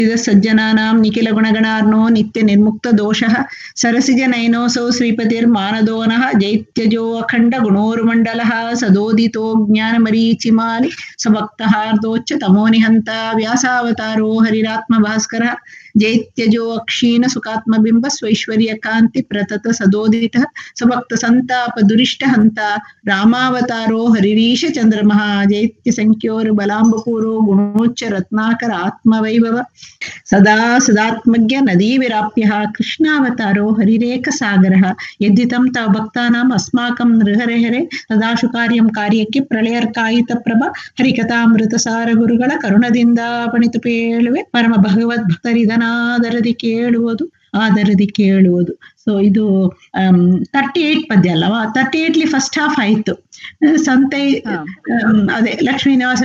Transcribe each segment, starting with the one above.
ಸಜ್ಜನಾನಾಂ ನಿಖಿಲ ಗುಣಗಣಾರ್ನೋ ನಿತ್ಯ ನಿರ್ಮುಕ್ತ ದೋಷಃ ಸರಸಿಜ ನಯನೋಸೌ ಶ್ರೀಪತಿರ್ಮಾನದೋನಃ ಜೈತ್ಯಜೋ ಅಖಂಡ ಗುಣೋರ್ಮಂಡಲಃ ಸದೋದಿತೋ ಜ್ಞಾನ ಮರೀಚಿಮಾಲಿ ಸಭಕ್ತಹಾರ್ದೋಚ್ಚ ತಮೋನಿಹಂತ ವ್ಯಾಸಾವತಾರೋ ಹರಿರಾತ್ಮ ಭಾಸ್ಕರ ಜೈತ್ಯಜೋ ಅಕ್ಷೀಣ ಸುಖಾತ್ಮಬಿಂಬ ಸ್ವೈಶ್ವರ್ಯ ಕಾಂತಿ ಪ್ರತತ ಸದೋದಿತ ಸಭಕ್ತ ಸಂತಾಪ ದುರಿಷ್ಟ ಹಂತ ರಾಮಾವತಾರೋ ಹರಿರೀಶ ಚಂದ್ರಮಃ ಜೈತ್ಯ ಸಂಖ್ಯೋರ್ ಬಲಾಂಬಪೂರೋ ಗುಣೋಚ್ಚ ರತ್ನಾಕರ ಆತ್ಮವೈಭವ ಸದಾ ಸದಾತ್ಮಜ್ಞ ನದೀ ವಿರಾಪ್ಯ ಕೃಷ್ಣಾವತಾರೋ ಹರಿರೇಕ ಸಾಗರ ಯದ್ದಿತಂ ತವ ಭಕ್ತಾನಾಂ ಅಸ್ಮಾಕಂ ನೃಹರೆಹರೆ ಸದಾಶು ಕಾರ್ಯಂ ಕಾರ್ಯಕ್ಕೆ ಪ್ರಳಯರ್ಕಾಯಿತ ಪ್ರಭ ಹರಿಕಥಾಮೃತ ಸಾರ ಗುರುಗಳ ಕರುಣದಿಂದ ಪಣಿತು ಪೇಳುವೆ ಪರಮ ಭಗವದ್ ಭಕ್ತರಿದನಾದರದಿ ಕೇಳುವುದು ಆದರದಿ ಕೇಳುವುದು ಸೊ ಇದು ತರ್ಟಿ ಏಟ್ ಪದ್ಯ ಅಲ್ಲವಾ ತರ್ಟಿ ಏಟ್ಲಿ ಫಸ್ಟ್ ಹಾಫ್ ಆಯ್ತು ಸಂತೆ ಅಮ್, ಅದೇ ಲಕ್ಷ್ಮೀ ನಿವಾಸ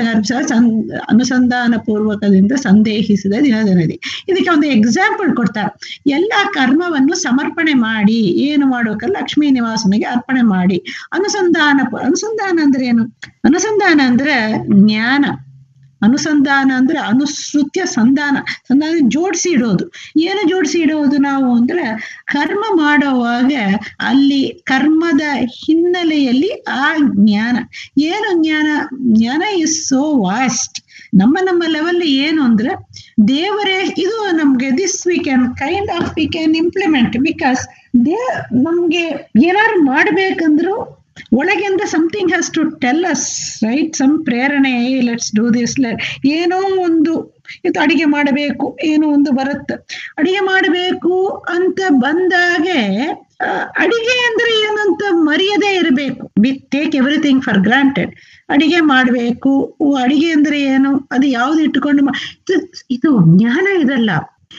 ಅನುಸಂಧಾನ ಪೂರ್ವಕದಿಂದ ಸಂದೇಹಿಸಿದ ದಿನದನದಿ ಇದಕ್ಕೆ ಒಂದು ಎಕ್ಸಾಂಪಲ್ ಕೊಡ್ತಾರೆ ಎಲ್ಲ ಕರ್ಮವನ್ನು ಸಮರ್ಪಣೆ ಮಾಡಿ ಏನು ಮಾಡ್ಬೇಕಲ್ಲ ಲಕ್ಷ್ಮೀ ನಿವಾಸನಿಗೆ ಅರ್ಪಣೆ ಮಾಡಿ ಅನುಸಂಧಾನ ಪ- ಅನುಸಂಧಾನ ಅಂದ್ರೆ ಏನು ಅನುಸಂಧಾನ ಅಂದ್ರೆ ಜ್ಞಾನ ಅನುಸಂಧಾನ ಅಂದ್ರೆ ಅನುಸೃತ್ಯ ಸಂಧಾನ ಸಂಧಾನ ಜೋಡಿಸಿ ಇಡೋದು ಏನು ಜೋಡಿಸಿ ಇಡೋದು ನಾವು ಅಂದ್ರೆ ಕರ್ಮ ಮಾಡುವಾಗ ಅಲ್ಲಿ ಕರ್ಮದ ಹಿನ್ನೆಲೆಯಲ್ಲಿ ಆ ಜ್ಞಾನ ಏನು ಜ್ಞಾನ ಜ್ಞಾನ ಇಸ್ ಸೋ ವಾಸ್ಟ್ ನಮ್ಮ ನಮ್ಮ ಲೆವೆಲ್ ಏನು ಅಂದ್ರೆ ದೇವರೇ ಇದು ನಮ್ಗೆ this we can kind of we can implement because they ನಮ್ಗೆ ಏನಾದ್ರು ಮಾಡ್ಬೇಕಂದ್ರು ಒಳಗಿಂದ something has to tell us right some ಪ್ರೇರಣೆ ಲೆಟ್ಸ್ ಡೂ ದಿಸ್ ಏನೋ ಒಂದು ಇದು ಅಡಿಗೆ ಮಾಡಬೇಕು ಏನೋ ಒಂದು ಬರುತ್ತೆ ಅಡಿಗೆ ಮಾಡಬೇಕು ಅಂತ ಬಂದಾಗೆ ಆ, ಅಡಿಗೆ ಅಂದ್ರೆ ಏನಂತ ಮರೆಯದೇ ಇರಬೇಕು we take everything for granted ಅಡಿಗೆ ಮಾಡಬೇಕು ಅಡಿಗೆ ಅಂದ್ರೆ ಏನು ಅದು ಯಾವ್ದು ಇಟ್ಟುಕೊಂಡು ಮಾ- ಇದು- ಇದು ಜ್ಞಾನ ಇದಲ್ಲ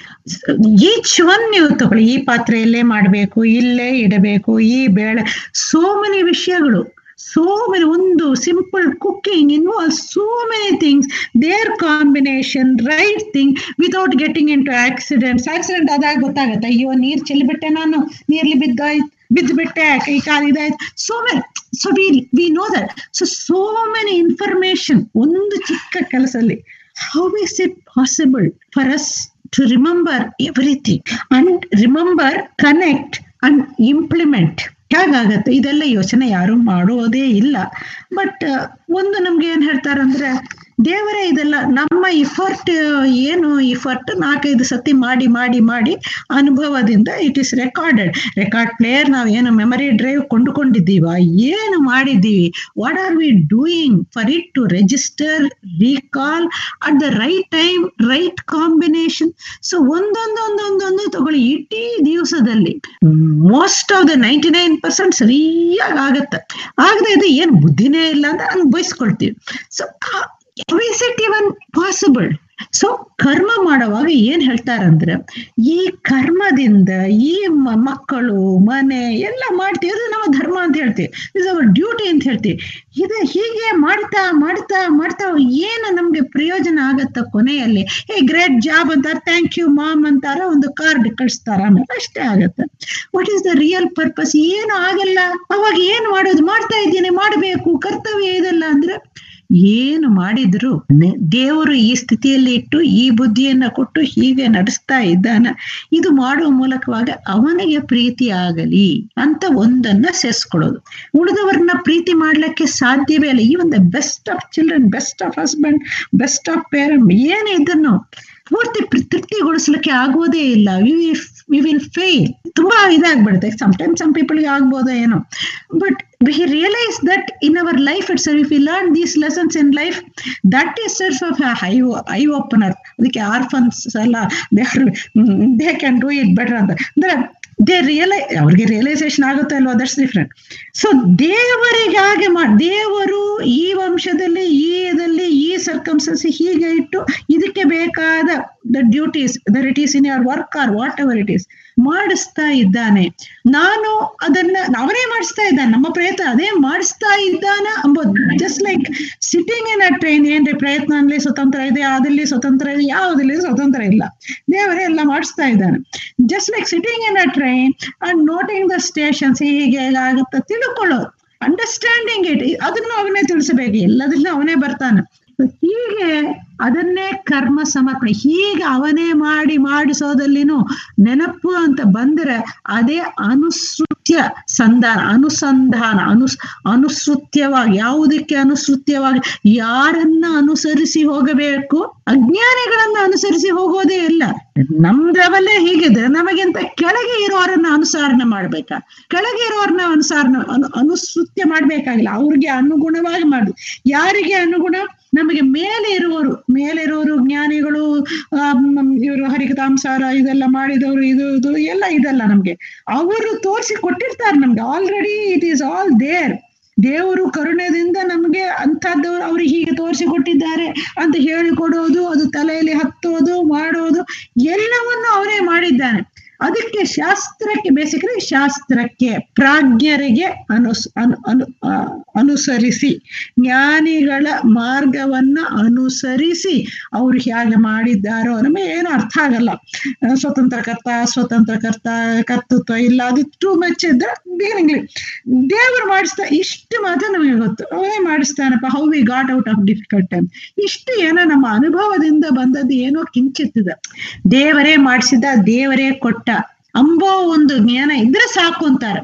ಈಚ್ ಒನ್ ನೀವು ತಗೊಳ್ಳಿ ಈ ಪಾತ್ರೆಯಲ್ಲೇ ಮಾಡಬೇಕು ಇಲ್ಲೇ ಇಡಬೇಕು ಈ ಬೇಳೆ ಸೋ ಮೆನಿ ವಿಷಯಗಳು ಸೋ ಮೆನಿ ಒಂದು simple cooking involve so many things there combination right thing without getting into accidents accident ಆದಾಗ ಗೊತ್ತಾಗತ್ತೆ ಅಯ್ಯೋ ನೀರ್ ಚೆಲ್ಲಿಬಿಟ್ಟೆ ನಾನು ನೀರ್ಲಿ ಬಿದ್ದಾಯ್ತು ಬಿದ್ದು ಬಿಟ್ಟೆ ಕೈ ಕಾಲು ಇದಾಯ್ತು so many so we we know that so so many information ಒಂದು ಚಿಕ್ಕ ಕೆಲಸದಲ್ಲಿ how is it possible for us to remember everything and remember connect and implement ಹೇಗಾಗತ್ತೆ ಇದೆಲ್ಲ ಯೋಚನೆ ಯಾರು ಮಾಡೋದೇ ಇಲ್ಲ ಬಟ್ ಒಂದು ನಮ್ಗೆ ಏನ್ ಹೇಳ್ತಾರಂದ್ರೆ ದೇವರೇ ಇದೆಲ್ಲ ನಮ್ಮ ಇಫರ್ಟ್ ಏನು ಇಫರ್ಟ್ ನಾಲ್ಕೈದು ಸತಿ ಮಾಡಿ ಮಾಡಿ ಮಾಡಿ ಅನುಭವದಿಂದ it is recorded record player ನಾವು ಏನು ಮೆಮರಿ ಡ್ರೈವ್ ಕೊಂಡುಕೊಂಡಿದ್ದೀವ ಏನು ಮಾಡಿದ್ದೀವಿ what are we doing for it to register recall at the right time right combination so ಒಂದೊಂದೊಂದೊಂದೊಂದು ತಗೊಳ್ಳಿ ಇಡೀ ದಿವಸದಲ್ಲಿ most of the ninety nine percent ಸರಿಯಾಗಿ ಆಗತ್ತೆ ಆಗದೆ ಇದು ಏನು ಬುದ್ಧಿನೇ ಇಲ್ಲ ಅಂತ ಅನ್ಭವಿಸ್ಕೊಳ್ತೀವಿ so is it even possible so ಕರ್ಮ ಮಾಡುವಾಗ ಏನ್ ಹೇಳ್ತಾರಂದ್ರೆ ಈ ಕರ್ಮದಿಂದ ಈ ಮ- ಮಕ್ಕಳು ಮನೆ ಎಲ್ಲ ಮಾಡ್ತೀವಿ ಅದು ನಮ್ಮ ಧರ್ಮ ಅಂತ ಹೇಳ್ತೀವಿ ಇಸ್ ಅವರ್ ಡ್ಯೂಟಿ ಅಂತ ಹೇಳ್ತೀವಿ ಇದು ಹೀಗೆ ಮಾಡ್ತಾ ಮಾಡ್ತಾ ಮಾಡ್ತಾ ಏನು ನಮ್ಗೆ ಪ್ರಯೋಜನ ಆಗತ್ತ ಕೊನೆಯಲ್ಲಿ ಹೇ ಗ್ರೇಟ್ ಜಾಬ್ ಅಂತಾರ ಥ್ಯಾಂಕ್ ಯು ಮಾಮ್ ಅಂತಾರ ಒಂದು ಕಾರ್ಡ್ ಕಳಿಸ್ತಾರ ಆಮೇಲೆ ಅಷ್ಟೇ ಆಗತ್ತೆ what is the real purpose ಏನು ಆಗಲ್ಲ ಅವಾಗ ಏನು ಮಾಡೋದು ಮಾಡ್ತಾ ಇದ್ದೀನಿ ಮಾಡಬೇಕು ಕರ್ತವ್ಯ ಇದೆಲ್ಲ ಅಂದ್ರೆ ಏನು ಮಾಡಿದ್ರು ನೆ- ದೇವರು ಈ ಸ್ಥಿತಿಯಲ್ಲಿ ಇಟ್ಟು ಈ ಬುದ್ಧಿಯನ್ನ ಕೊಟ್ಟು ಹೀಗೆ ನಡೆಸ್ತಾ ಇದ್ದಾನ ಇದು ಮಾಡುವ ಮೂಲಕವಾಗ ಅವನಿಗೆ ಪ್ರೀತಿ ಆಗಲಿ ಅಂತ ಒಂದನ್ನ ಸೆಸ್ಕೊಳ್ಳೋದು ಉಳಿದವರನ್ನ ಪ್ರೀತಿ ಮಾಡ್ಲಿಕ್ಕೆ ಸಾಧ್ಯವೇ ಇಲ್ಲ even the best of children best of husband best of parent ಏನೇ ಇದನ್ನು ಪೂರ್ತಿ ಪ್ರ- ತೃಪ್ತಿಗೊಳಿಸ್ಲಿಕ್ಕೆ ಆಗೋದೇ ಇಲ್ಲ ವಿ ವಿಲ್ ಫೇಲ್ ತುಂಬಾ ಇದಾಗ್ಬಿಡುತ್ತೆ ಸಮ್ಟೈಮ್ಸ್ ಸಮ್ ಪೀಪಲ್ಗೆ ಆಗ್ಬೋದೋ ಏನೋ but we realise that in our life it's if you learn these lessons in life that is self of eye eye opener ಅದಕ್ಕೆ ಆರ್ಫನ್ಸ್ ಎಲ್ಲ they they can do it better ಅಂತ ಅಂದ್ರೆ they ರಿಯಲೈ ಅವ್ರಿಗೆ realisation ಆಗುತ್ತೋ ಅಲ್ವಾ that's different so ದೇವರಿಗಾಗೆ ಮಾಡಿ ದೇವರು ಈ ವಂಶದಲ್ಲಿ ಈ ಇದಲ್ಲಿ ಈ ಸರ್ಕಮ್ಸನ್ಸ್ ಹೀಗೆ ಇಟ್ಟು ಇದಕ್ಕೆ ಬೇಕಾದ the duties there it is in your work or whatever it is ಮಾಡಿಸ್ತಾ ಇದ್ದಾನೆ ನಾನು ಅದನ್ನ ಅವನೇ ಮಾಡಿಸ್ತಾ ಇದ್ದಾನೆ ನಮ್ಮ ಪ್ರಯತ್ನ ಅದೇ ಮಾಡಿಸ್ತಾ ಇದ್ದಾನ ಅಂಬೋದು just like sitting in a train ಏನ್ರಿ ಪ್ರಯತ್ನ ಅಲ್ಲಿ ಸ್ವತಂತ್ರ ಇದೆ ಅದಲ್ಲಿ ಸ್ವತಂತ್ರ ಇದೆ ಯಾವುದಲ್ಲಿ ಸ್ವತಂತ್ರ ಇಲ್ಲ ದೇವರೇ ಎಲ್ಲ ಮಾಡಿಸ್ತಾ ಇದ್ದಾನೆ just like sitting in a train and noting the stations ಹೀಗೆ ಆಗುತ್ತೆ ತಿಳ್ಕೊಳ್ಳೋದು ಅಂಡರ್ಸ್ಟ್ಯಾಂಡಿಂಗ್ ಇಟ್ ಅದನ್ನು ಅವನೇ ತಿಳಿಸಬೇಕು ಎಲ್ಲದನ್ನು ಅವನೇ ಬರ್ತಾನೆ ಹೀಗೆ ಅದನ್ನೇ ಕರ್ಮ ಸಮರ್ಪಣೆ ಹೀಗೆ ಅವನೇ ಮಾಡಿ ಮಾಡಿಸೋದಲ್ಲಿನೂ ನೆನಪು ಅಂತ ಬಂದ್ರೆ ಅದೇ ಅನುಸೃತ್ಯ ಸಂಧಾನ ಅನುಸಂಧಾನ ಅನುಸ್ ಅನುಸೃತ್ಯವಾಗಿ ಯಾವುದಕ್ಕೆ ಅನುಸೃತ್ಯವಾಗಿ ಯಾರನ್ನ ಅನುಸರಿಸಿ ಹೋಗಬೇಕು ಅಜ್ಞಾನಿಗಳನ್ನ ಅನುಸರಿಸಿ ಹೋಗೋದೇ ಇಲ್ಲ ನಮ್ದ್ರವಲ್ಲೇ ಹೀಗಿದ್ರೆ ನಮಗಿಂತ ಕೆಳಗೆ ಇರೋರನ್ನ ಅನುಸರಣೆ ಮಾಡ್ಬೇಕಾ ಕೆಳಗೆ ಇರೋರನ್ನ ಅನುಸರಣೆ ಅನು ಅನುಸೃತ್ಯ ಮಾಡ್ಬೇಕಾಗಿಲ್ಲ ಅವ್ರಿಗೆ ಅನುಗುಣವಾಗಿ ಮಾಡುದು ಯಾರಿಗೆ ಅನುಗುಣ ನಮಗೆ ಮೇಲೆ ಇರುವವರು ಮೇಲೆ ಇರುವವರು ಜ್ಞಾನಿಗಳು ಇವರು ಹರಿಕತಾಂಸಾರ ಇದೆಲ್ಲ ಮಾಡಿದವರು ಇದು ಇದು ಎಲ್ಲ ಇದೆಲ್ಲ ನಮ್ಗೆ ಅವರು ತೋರಿಸಿ ಕೊಟ್ಟಿರ್ತಾರೆ ನಮ್ಗೆ already it is all there ದೇವರು ಕರುಣೆದಿಂದ ನಮಗೆ ಅಂಥದ್ದು ಅವ್ರಿಗೆ ಹೀಗೆ ತೋರಿಸಿ ಕೊಟ್ಟಿದ್ದಾರೆ ಅಂತ ಹೇಳಿಕೊಡೋದು ಅದು ತಲೆಯಲ್ಲಿ ಹತ್ತೋದು ಮಾಡೋದು ಎಲ್ಲವನ್ನು ಅವರೇ ಮಾಡಿದ್ದಾನೆ ಅದಕ್ಕೆ ಶಾಸ್ತ್ರಕ್ಕೆ ಬೇಸಿಕಲಿ ಶಾಸ್ತ್ರಕ್ಕೆ ಪ್ರಾಜ್ಞರಿಗೆ ಅನುಸ್ ಅನು ಅನು ಅನುಸರಿಸಿ ಜ್ಞಾನಿಗಳ ಮಾರ್ಗವನ್ನ ಅನುಸರಿಸಿ ಅವ್ರು ಹೇಗೆ ಮಾಡಿದ್ದಾರೋ ನಮಗೆ ಏನು ಅರ್ಥ ಆಗಲ್ಲ ಸ್ವತಂತ್ರ ಕರ್ತ ಸ್ವತಂತ್ರ ಕರ್ತ ಕರ್ತೃತ್ವ ಇಲ್ಲ ಅದು ಟೂ ಮಚ್ ಇದ್ರೆ ಬಿಗಿನಿಂಗ್ಲಿ ದೇವರು ಮಾಡಿಸ್ತಾ ಇಷ್ಟು ಮಾತ್ರ ನಮಗೆ ಗೊತ್ತು ಅವನೇ ಮಾಡಿಸ್ತಾನಪ್ಪ how we got out of difficult time ಇಷ್ಟು ಏನೋ ನಮ್ಮ ಅನುಭವದಿಂದ ಬಂದದ್ದು ಏನೋ ಕಿಂಚಿತ್ತಿದೆ ದೇವರೇ ಮಾಡಿಸಿದ ದೇವರೇ ಕೊಟ್ಟ ಅಂಬೋ ಒಂದು ಜ್ಞಾನ ಇದ್ರೆ ಸಾಕು ಅಂತಾರೆ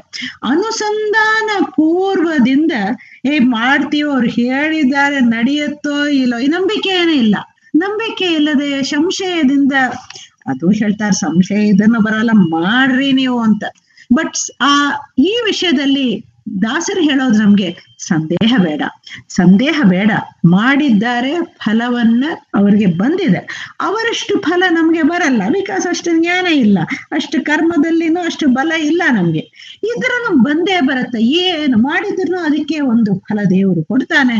ಅನುಸಂಧಾನ ಪೂರ್ವದಿಂದ ಏ ಮಾಡ್ತೀವೋ ಅವ್ರು ಹೇಳಿದ್ದಾರೆ ನಡೆಯುತ್ತೋ ಇಲ್ಲೋ ಈ ನಂಬಿಕೆ ಏನೂ ಇಲ್ಲ ನಂಬಿಕೆ ಇಲ್ಲದೆ ಸಂಶಯದಿಂದ ಅದು ಹೇಳ್ತಾರೆ ಸಂಶಯ ಇದನ್ನು ಬರಲ್ಲ ಮಾಡ್ರಿ ನೀವು ಅಂತ ಬಟ್ ಆ ಈ ವಿಷಯದಲ್ಲಿ ದಾಸರು ಹೇಳೋದು ನಮ್ಗೆ ಸಂದೇಹ ಬೇಡ ಸಂದೇಹ ಬೇಡ ಮಾಡಿದ್ದಾರೆ ಫಲವನ್ನ ಅವರಿಗೆ ಬಂದಿದೆ ಅವರಷ್ಟು ಫಲ ನಮ್ಗೆ ಬರಲ್ಲ ಬಿಕಾಸ್ ಅಷ್ಟು ಜ್ಞಾನ ಇಲ್ಲ ಅಷ್ಟು ಕರ್ಮದಲ್ಲಿನೂ ಅಷ್ಟು ಬಲ ಇಲ್ಲ ನಮ್ಗೆ ಇದ್ರೂ ಬಂದೇ ಬರುತ್ತೆ ಏನು ಮಾಡಿದ್ರು ಅದಕ್ಕೆ ಒಂದು ಫಲ ದೇವರು ಕೊಡ್ತಾನೆ